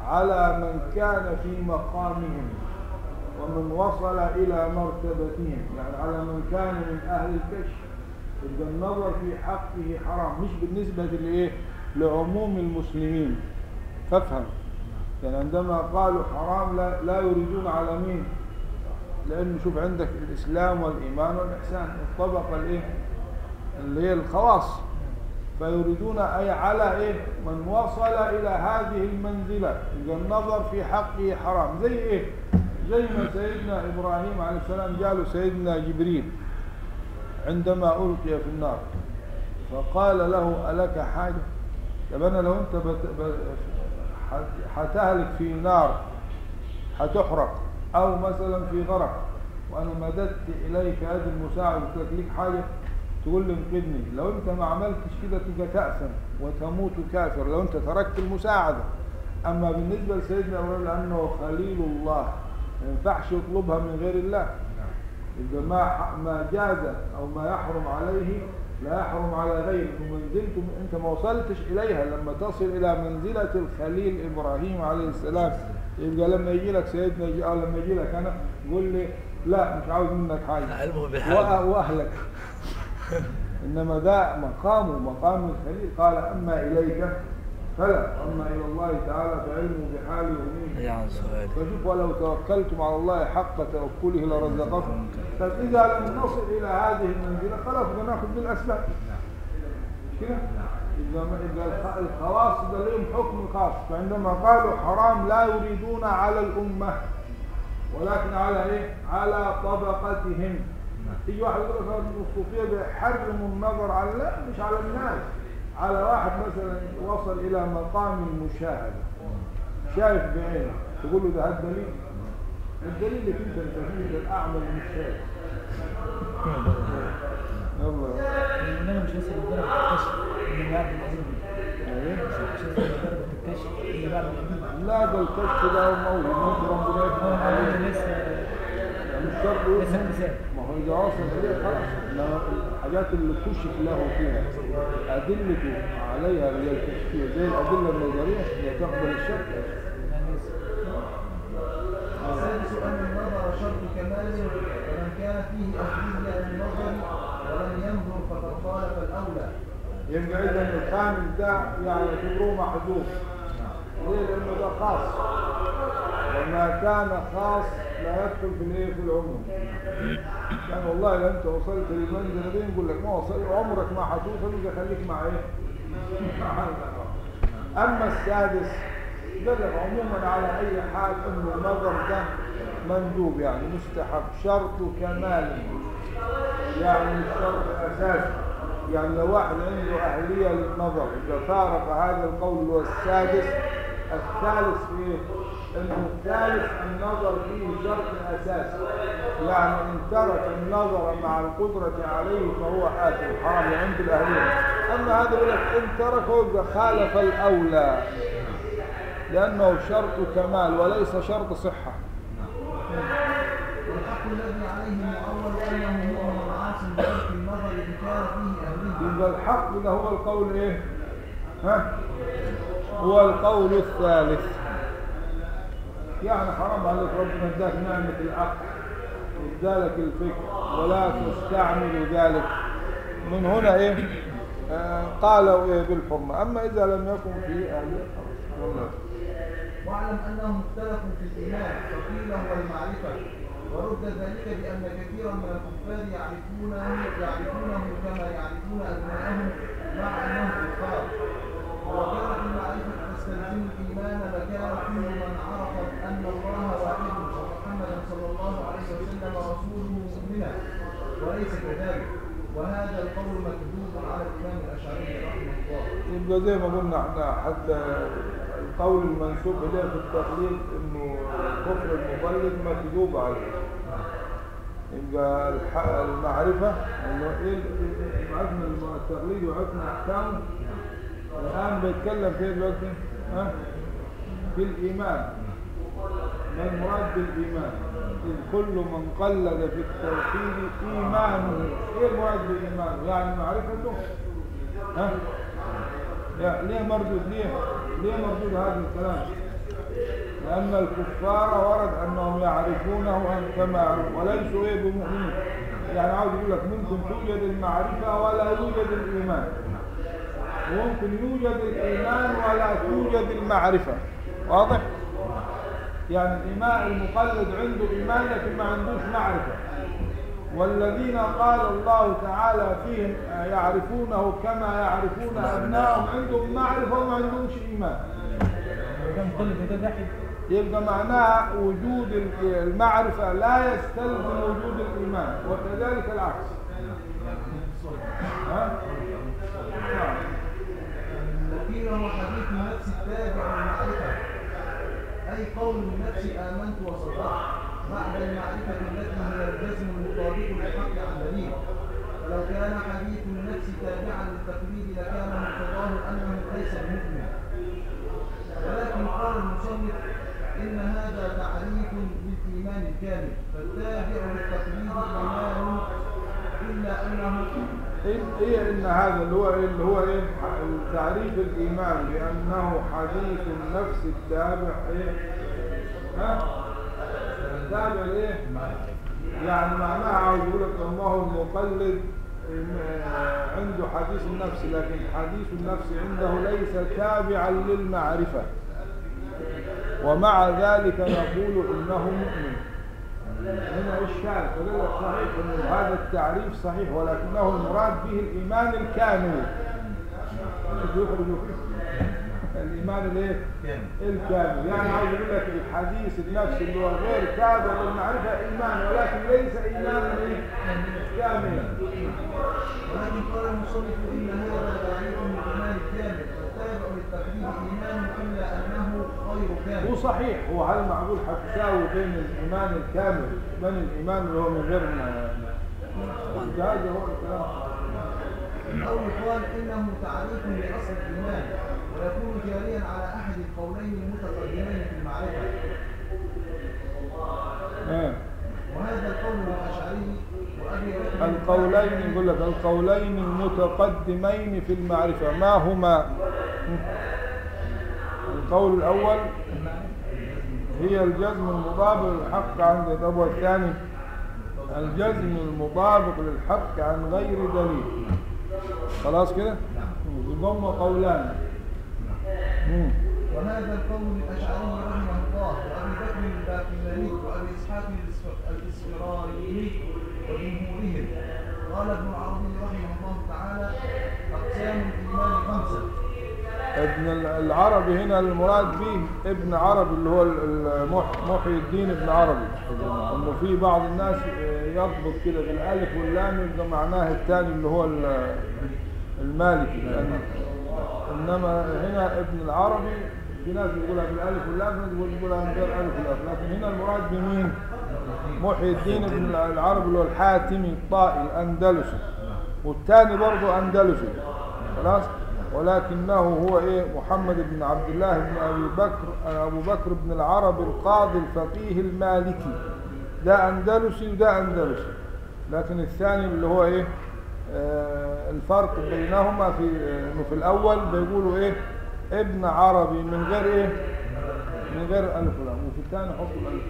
على من كان في مقامهم ومن وصل إلى مرتبتهم يعني على من كان من أهل الكشف يبقى النظر في حقه حرام مش بالنسبة لإيه لعموم المسلمين فافهم يعني عندما قالوا حرام لا, لا يريدون على مين لأن شوف عندك الإسلام والإيمان والإحسان الطبقة الإيه اللي هي الخواص فيريدون أي على إيه من وصل إلى هذه المنزلة يبقى النظر في حقه حرام زي إيه زي ما سيدنا إبراهيم عليه السلام جاله سيدنا جبريل عندما ألقي في النار فقال له ألك حاجة طب أنا لو أنت بت... بت... حت- هتهلك في نار هتحرق أو مثلا في غرق وأنا مددت إليك هذه المساعدة قلت لك ليك حاجة تقول لي انقذني لو أنت ما عملتش كده تبقى تأثم وتموت كافر لو أنت تركت المساعدة أما بالنسبة لسيدنا إبراهيم لأنه خليل الله ما ينفعش يطلبها من غير الله إذا ما ما جاز أو ما يحرم عليه لا يحرم على غيره ومنزلته أنت ما وصلتش إليها لما تصل إلى منزلة الخليل إبراهيم عليه السلام يبقى لما يجي لك سيدنا يجي أو لما يجي لك أنا قول لي لا مش عاوز منك حاجة علمه بالحال وأ- وأهلك إنما ده مقامه مقام الخليل قال أما إليك فلا أما إلى الله تعالى فعلمه بحاله ومين يا عن سؤالي فشوف ولو توكلتم على الله حق توكله لرزقكم فإذا لم نصل إلى هذه المنزلة خلاص بناخذ بالأسباب كده إذا ما إذا الخ- الخواص ده لهم حكم خاص فعندما قالوا حرام لا يريدون على الأمة ولكن على إيه؟ على طبقتهم يجي واحد يقول لك هذا الصوفية بيحرموا النظر على لا مش على الناس على واحد مثلا وصل إلى مقام المشاهدة شايف بعينه تقول له ده الدليل الدليل اللي انت الفهيد الاعمى مش شايف يلا إنما مش هيصل لدرجة الكشف اللي بعد العلم ايه مش هيصل لدرجة الكشف اللي بعد العلم لا ده الكشف ده موجود ممكن ربنا يفتح هو عليه لسه مش شرط لسه يفهم. اكتساب ما هو إذا وصل إليه خلاص إنما الحاجات اللي كشف له فيها أدلته عليها اللي هي الكشفية زي الأدلة النظرية هي تقبل الشك يعني لسه السادس أن النظر شرط كمال ومن كان فيه أهلية للنظر ولم ينظر فقد خالف الأولى يبقى إذا الخامس ده يعني اعتبروه محذوف ليه؟ لأنه ده خاص وما كان خاص لا يدخل في الايه في العموم يعني والله لو انت وصلت للمنزله دي نقول لك ما وصل عمرك ما هتوصل يبقى خليك مع ايه؟ مع الأقرب. اما السادس قال لك عموما على اي حال انه النظر ده مندوب يعني مستحب شرط كمال يعني مش شرط اساسي يعني لو واحد عنده اهليه للنظر اذا فارق هذا القول اللي هو السادس الثالث في ايه؟ انه الثالث النظر فيه شرط اساسي يعني ان ترك النظر مع القدره عليه فهو اثم حرام عند الاهليه اما هذا يقول لك ان تركه يبقى خالف الاولى لانه شرط كمال وليس شرط صحه والحق الذي عليه المعول أنه هو من العاصم بترك النظر إن كان فيه أهلية يبقى الحق ده هو القول ايه ها هو القول الثالث يعني حرام عليك ربنا اداك نعمة العقل ادالك الفكر ولا تستعمل ذلك من هنا ايه آه قالوا ايه بالحرمة اما اذا لم يكن في اهلية خلاص والله واعلم أنهم اختلفوا في الإيمان فقيل هو المعرفة ورد ذلك بأن كثيرا من الكفار يعرفونه يعرفونه كما يعرفون أبناءهم مع أنهم كفار وكانت المعرفة تستلزم الإيمان لكان كل من عرف أن الله واحد ومحمدا صلى الله عليه وسلم رسوله مؤمنا وليس كذلك وهذا القول مكذوب على الإمام الأشعري رحمه الله يبقى زي ما قلنا احنا حتى القول المنسوب اليه في التقليد انه كفر المقلد مكذوب عليه يبقى الح- المعرفة انه ايه ال- عرفنا الم- التقليد وعرفنا احكامه الان بيتكلم فيه دلوقتي ها في الايمان ما المراد بالايمان إذ كل من قلد في التوحيد ايمانه ايه المراد بالايمان يعني معرفته ها لا ليه مردود ليه ليه مردود هذا الكلام لأن الكفار ورد أنهم يعرفونه أن- كما يعرف وليسوا إيه بمؤمنين يعني عاوز يقول لك ممكن توجد المعرفة ولا يوجد الإيمان وممكن يوجد الإيمان ولا توجد المعرفة واضح؟ يعني الإيمان المقلد عنده إيمان لكن ما عندوش معرفة والذين قال الله تعالى فيهم آه، يعرفونه كما يعرفون أبنائهم عندهم معرفة وما عندهمش إيمان كان كل ده جاحد يبقى معناها وجود ال- المعرفة لا يستلزم وجود الإيمان وكذلك العكس ها؟ نعم. النكير هو حديث النفس التابع للمعرفة أي قول النفس آمنت وصدقت بعد المعرفة التي هي الجزم المطابق للحق عن دليل فلو كان حديث النفس تابعا للتقليد لكان مقتضاه أنه ليس بمؤمن ولكن قال المصنف إن هذا تعريف للإيمان الكامل فالتابع للتقليد إيمان إلا أنه إن- إيه إن هذا اللي هو إيه اللي هو إيه تعريف الإيمان بأنه حديث النفس التابع إيه ها التابع إيه يعني معناها عاوز يقول لك الله المقلد آه، عنده حديث النفس لكن حديث النفس عنده ليس تابعا للمعرفة ومع ذلك يقول إنه مؤمن هنا إشكال فقال لك صحيح أن هذا التعريف صحيح ولكنه المراد به الإيمان الكامل شوف يخرجوا فيه الإيمان الإيه؟ الكامل يعني عاوز يقول لك الحديث النفس اللي هو غير تابع للمعرفة إيمان ولكن ليس إيمانا إيه؟ كاملا ولكن قال المصنف ان هذا تعريف الايمان الكامل والتابع للتقليد ايمان الا انه غير هو كامل صحيح هو هل معقول هتساوي بين الإيمان الكامل بين الإيمان اللي هو من غير ما هذا هو الكلام او يقال انه تعريف لاصل الايمان ويكون جاريا على احد القولين المتقدمين في المعرفه آه. وهذا القول الاشعري وابي بكر القولين يقول لك القولين المتقدمين في المعرفة ما هما القول الأول هي الجزم المطابق للحق عند الأول الثاني الجزم المطابق للحق عن غير دليل خلاص كده يضم قولان مم. وهذا القول الاشعري رحمه الله وابي بكر الباقلاني وابي اسحاق الإسف- الاسفراري وجمهورهم قال ابن العربي رحمه الله تعالى اقسام الايمان خمسه ابن العربي هنا المراد به ابن عربي اللي هو المح- محي الدين ابن عربي انه في بعض الناس يضبط كده بالالف واللام يبقى معناه الثاني اللي هو ال- المالكي لأن انما هنا ابن العربي في ناس بيقولها بالالف واللام ناس بيقولها من غير الف واللام لكن هنا المراد بمين؟ محي الدين ابن العربي اللي هو الحاتمي الطائي الاندلسي والثاني برضه اندلسي خلاص ولكنه هو ايه محمد بن عبد الله بن ابي بكر ابو بكر بن العربي القاضي الفقيه المالكي ده اندلسي وده اندلسي لكن الثاني اللي هو ايه آه الفرق بينهما في آه، انه في الاول بيقولوا ايه ابن عربي من غير ايه من غير الف ولام وفي الثاني حطوا الالف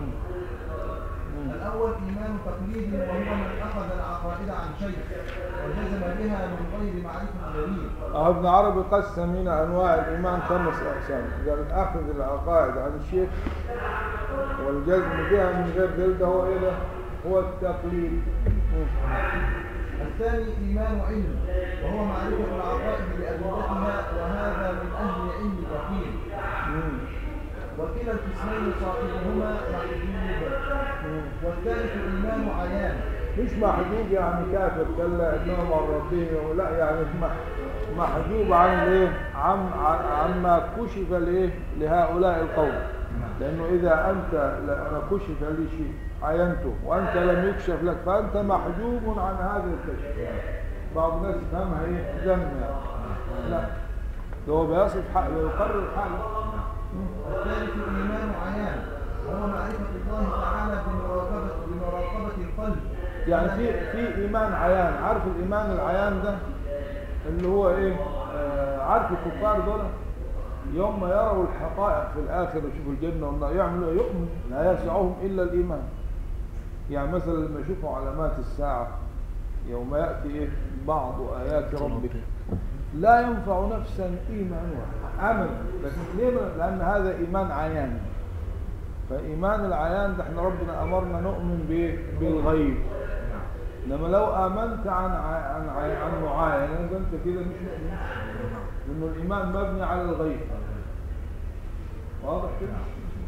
الاول ايمان تقليدي وهو من اخذ العقائد عن شيء وجزم بها من غير معرفه دليل أهو ابن عربي قسم هنا أنواع الإيمان خمس أقسام قال أخذ العقائد عن الشيخ والجزم بها من غير دليل ده هو إيه ده؟ هو التقليد الثاني ايمان علم وهو معرفه العقائد بادلتها وهذا من اهل علم كثير مم. وكلا القسمين صاحبهما محجوب والثالث ايمان عيان مش محجوب يعني كافر كلا إنهم عن ربهم لا يعني مح- محجوب عن الإيه؟ عن عن- عما كشف لإيه؟ لهؤلاء القوم لأنه إذا أنت لا- كشف لي شيء عينته وأنت لم يكشف لك فأنت محجوب عن هذا الكشف بعض الناس يفهمها إيه؟ ذم يعني لا ده هو بيصف حق ويقرر حاله الثالث ايمان عيان وهو معرفه الله تعالى بمراقبه بمراقبه القلب يعني في في ايمان عيان عارف الايمان العيان ده اللي هو ايه آه عارف الكفار دول يوم ما يروا الحقائق في الآخر ويشوفوا الجنة والنار يعملوا إيه؟ يؤمن لا يسعهم إلا الإيمان يعني مثلا لما يشوفوا علامات الساعة يوم يأتي إيه بعض آيات ربك لا ينفع نفسا إيمانها عمل لكن ليه؟ لأن هذا إيمان عيان فإيمان العيان ده احنا ربنا أمرنا نؤمن بإيه؟ بالغيب لما لو آمنت عن ع- عن ع- عن معاينة يبقى أنت كده مش مؤمن لأنه الإيمان مبني على الغيب واضح كده؟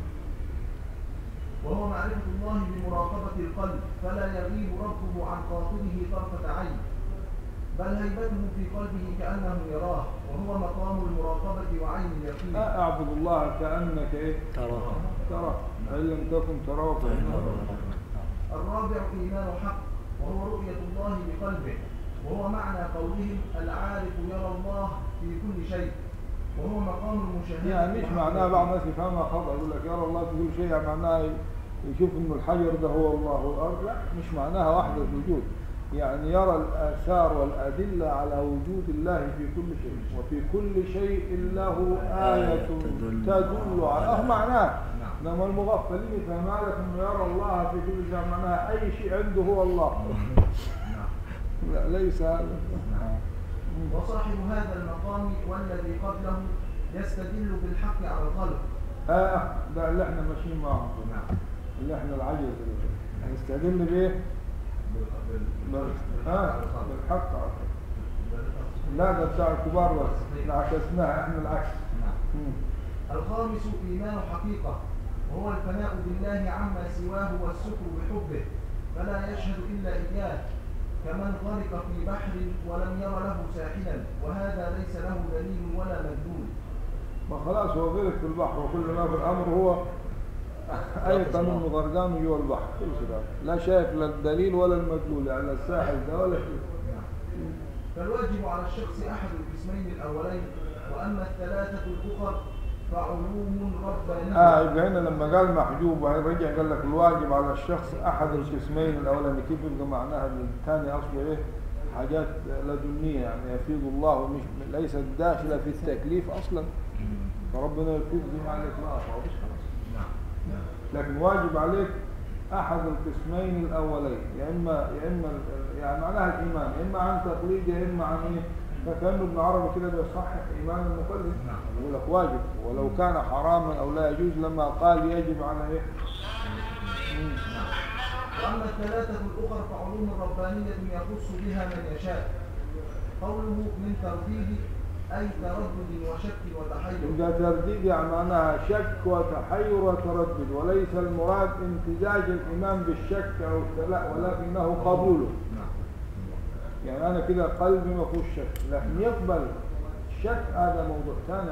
وهو معرفة الله بمراقبة القلب فلا يغيب ربه عن خاطره طرفة عين بل هيبته في قلبه كأنه يراه وهو مقام المراقبة وعين اليقين أعبد الله كأنك إيه؟ تراها ترى فإن لم تكن تراه فإنه يراك. الرابع إيمان حق وهو رؤية الله بقلبه وهو معنى قولهم العارف يرى الله في كل شيء وهو مقام المشاهدة يعني مش معناها بعض الناس يفهمها خطأ يقول لك يرى الله في كل شيء يعني معناها يشوف انه الحجر ده هو الله والارض لا مش معناها وحدة الوجود يعني يرى الآثار والأدلة على وجود الله في كل شيء وفي كل شيء له آية تدل. تدل على أه معناه نعم. إنما المغفلين يفهمها لك إنه يرى الله في كل شيء معناها أي شيء عنده هو الله نعم. لا ليس هذا وصاحب هذا المقام والذي قبله يستدل بالحق على الخلق آه ده اللي احنا ماشيين معه نعم اللي احنا العجز اللي هنستدل بايه؟ بال- اه بالحق على الخلق. لا ده بتاع الكبار بس احنا عكسناها احنا العكس نعم. مم. الخامس إيمان حقيقة وهو الفناء بالله عما سواه والسكر بحبه فلا يشهد إلا إياه كمن غرق في بحر ولم ير له ساحلا وهذا ليس له دليل ولا مدلول ما خلاص هو غرق في البحر وكل ما في الامر هو ايقن انه غرقان جوا البحر كل شيء لا شايف لا الدليل ولا المدلول يعني لا الساحل ده ولا شيء فالواجب على الشخص أحد القسمين الأولين وأما الثلاثة الأخر فعلوم ربانية اه يبقى هنا لما قال محجوب وبعدين رجع قال لك الواجب على الشخص احد القسمين الاولاني كيف يبقى معناها ان الثاني اصله ايه حاجات لدنيه يعني يفيض الله مش ليست داخله في التكليف اصلا فربنا يفيض بما عليك لا فاضيش خلاص لكن واجب عليك احد القسمين الاولين يا اما يا اما ال- يعني معناها الايمان يا اما عن تقليد يا اما عن ايه فكانه ابن عربي كده بيصحح ايمان المقلد يقول لك واجب ولو كان حراما او لا يجوز لما قال يجب على ايه مم. وأما الثلاثة الأخر فعلوم ربانية يخص بها من يشاء قوله من ترديد أي تردد وشك وتحير يبقى ترديد يعني معناها شك وتحير وتردد وليس المراد امتزاج الايمان بالشك او التلا ولكنه قبوله يعني انا كده قلبي ما فيهوش شك لكن يقبل الشك هذا موضوع ثاني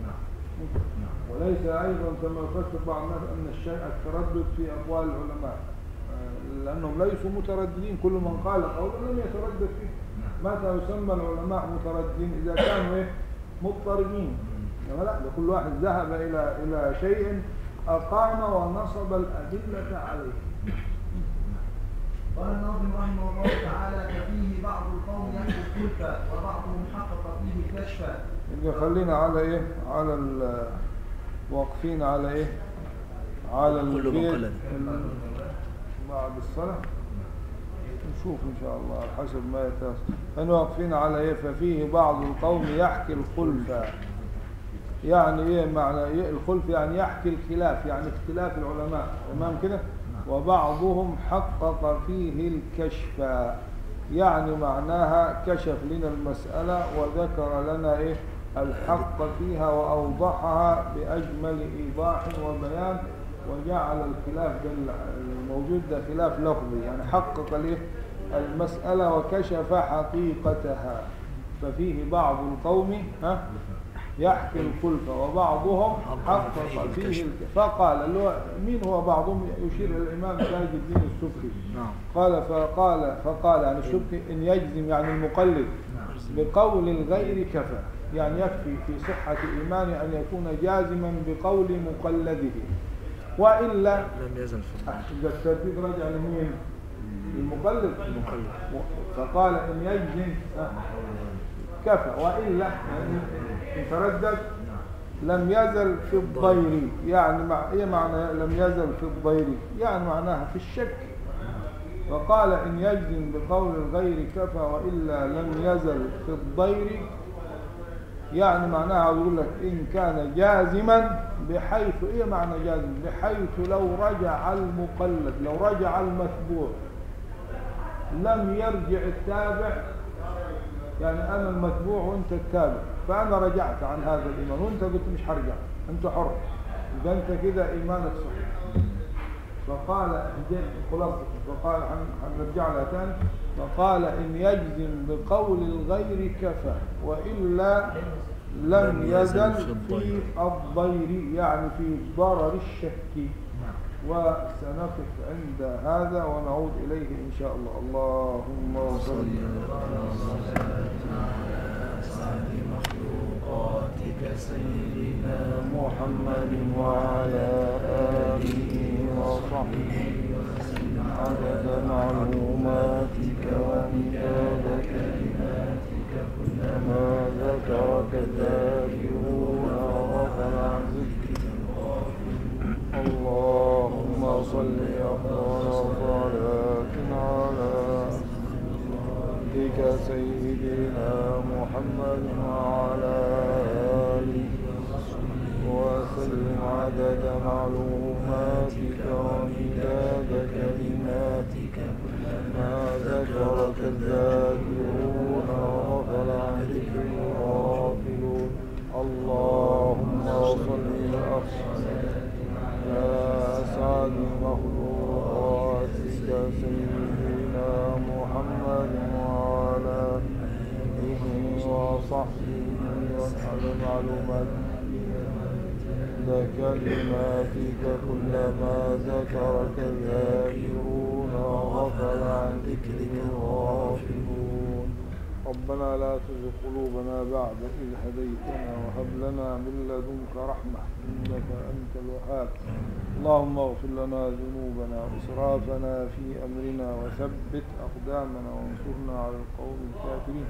وليس ايضا كما يفسر بعض الناس ان الشيء التردد في اقوال العلماء آه، لانهم ليسوا مترددين كل من قال قولا لم يتردد فيه متى يسمى العلماء مترددين اذا كانوا ايه مضطربين إنما لا ده كل واحد ذهب الى الى شيء اقام ونصب الادله عليه قال الناظم رحمه الله تعالى ففيه بعض القوم يحكي الكلفة وبعضهم حقق فيه الكشف يبقى خلينا على ايه على ال- واقفين على ايه على كل البيت مقلد. ال- بعد الصلاة نشوف ان شاء الله على حسب ما يتاس احنا واقفين على ايه ففيه بعض القوم يحكي الخلفة يعني ايه معنى إيه الخلف يعني يحكي الخلاف يعني اختلاف العلماء تمام كده وبعضهم حقق فيه الكشف يعني معناها كشف لنا المسألة وذكر لنا ايه الحق فيها وأوضحها بأجمل إيضاح وبيان وجعل الخلاف ده الموجود ده خلاف لفظي يعني حقق الايه المسألة وكشف حقيقتها ففيه بعض القوم ها يحكي الخلف وبعضهم حقق فيه الك- فقال اللي هو مين هو بعضهم يشير الى الامام تاج الدين السبكي نعم قال فقال فقال يعني السبكي ان يجزم يعني المقلد بقول الغير كفى يعني يكفي في صحة إيمان أن يكون جازما بقول مقلده وإلا لم يزل في النار يبقى الترتيب رجع لمين؟ المقلد المقلد. فقال إن يجزم آه، كفى وإلا يعني إن تردد لم يزل في الضير يعني مع ايه معنى لم يزل في الضير يعني معناها في الشك وقال إن يجزم بقول الغير كفى وإلا لم يزل في الضير يعني معناها يقول لك إن كان جازما بحيث إيه معنى جازم بحيث لو رجع المقلد لو رجع المتبوع لم يرجع التابع يعني أنا المتبوع وأنت التابع فأنا رجعت عن هذا الإيمان وأنت قلت مش هرجع أنت حر يبقى أنت كده إيمانك صحيح فقال خلاصة فقال هن- هنرجع لها تاني فقال إن يجزم بقول الغير كفى وإلا لم يزل في الضير يعني في ضرر الشك وسنقف عند هذا ونعود إليه إن شاء الله اللهم صل محمد وعلى آله وصحبه عدد معلوماتك ومداد كلماتك كلما ذكرك الذاكرون وغفل عن ذكرك اللهم صل أفضل صلاة على عبدك سيدنا محمد وعلى آله وسلم عدد معلوماتك ومداد كلماتك ما ذكرك الذاكرون وغفل عن ذكر الغافلون اللهم صل أفضل يا أسعد مخلوقاتك سيدنا محمد وعلى آله وصحبه وسلم معلومات كلماتك كلما ذكرك الذاكرون وغفل عن ذكرك الغافلون ربنا لا تزغ قلوبنا بعد إذ هديتنا وهب لنا من لدنك رحمة إنك أنت الوهاب اللهم اغفر لنا ذنوبنا وإسرافنا في أمرنا وثبت أقدامنا وانصرنا على القوم الكافرين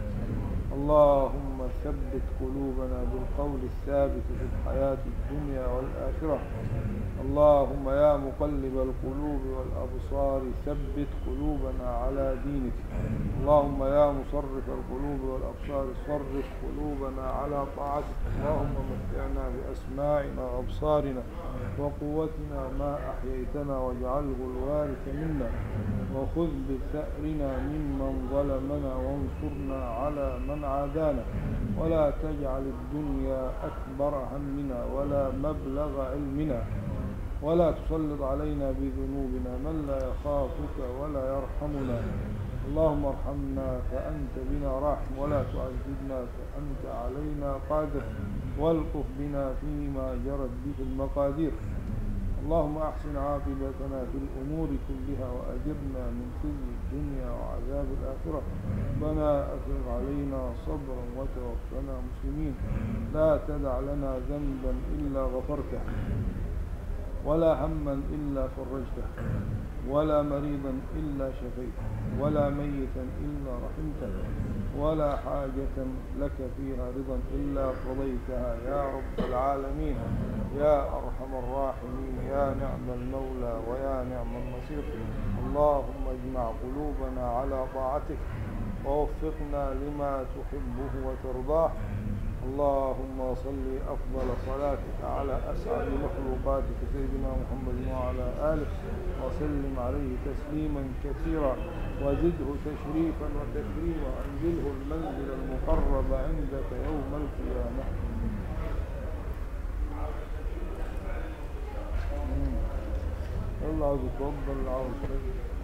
اللهم ثبت قلوبنا بالقول الثابت في الحياة الدنيا والآخرة اللهم يا مقلب القلوب والأبصار ثبت قلوبنا على دينك اللهم يا مصرف القلوب والأبصار صرف قلوبنا على طاعتك اللهم متعنا بأسماعنا وأبصارنا وقوتنا ما أحييتنا واجعله الوارث منا وخذ بثأرنا ممن ظلمنا وانصرنا على من عادانا ولا تجعل الدنيا أكبر همنا ولا مبلغ علمنا ولا تسلط علينا بذنوبنا من لا يخافك ولا يرحمنا اللهم ارحمنا فأنت بنا راحم ولا تعذبنا فأنت علينا قادر والقف بنا فيما جرت به المقادير اللهم أحسن عاقبتنا في الأمور كلها وأجرنا من خزي الدنيا وعذاب الآخرة ربنا أفرغ علينا صبرا وتوفنا مسلمين لا تدع لنا ذنبا إلا غفرته ولا هما إلا فرجته ولا مريضا إلا شفيته ولا ميتا إلا رحمته ولا حاجة لك فيها رضا إلا قضيتها يا رب العالمين يا أرحم الراحمين يا نعم المولى ويا نعم النصير اللهم اجمع قلوبنا على طاعتك ووفقنا لما تحبه وترضاه اللهم صل أفضل صلاتك على أسعد مخلوقاتك سيدنا محمد وعلى آله وسلم عليه تسليما كثيرا وزده تشريفا وتكريما وأنزله المنزل المقرب عندك يوم القيامة مم. يلا عاوز تفضل عاوز كده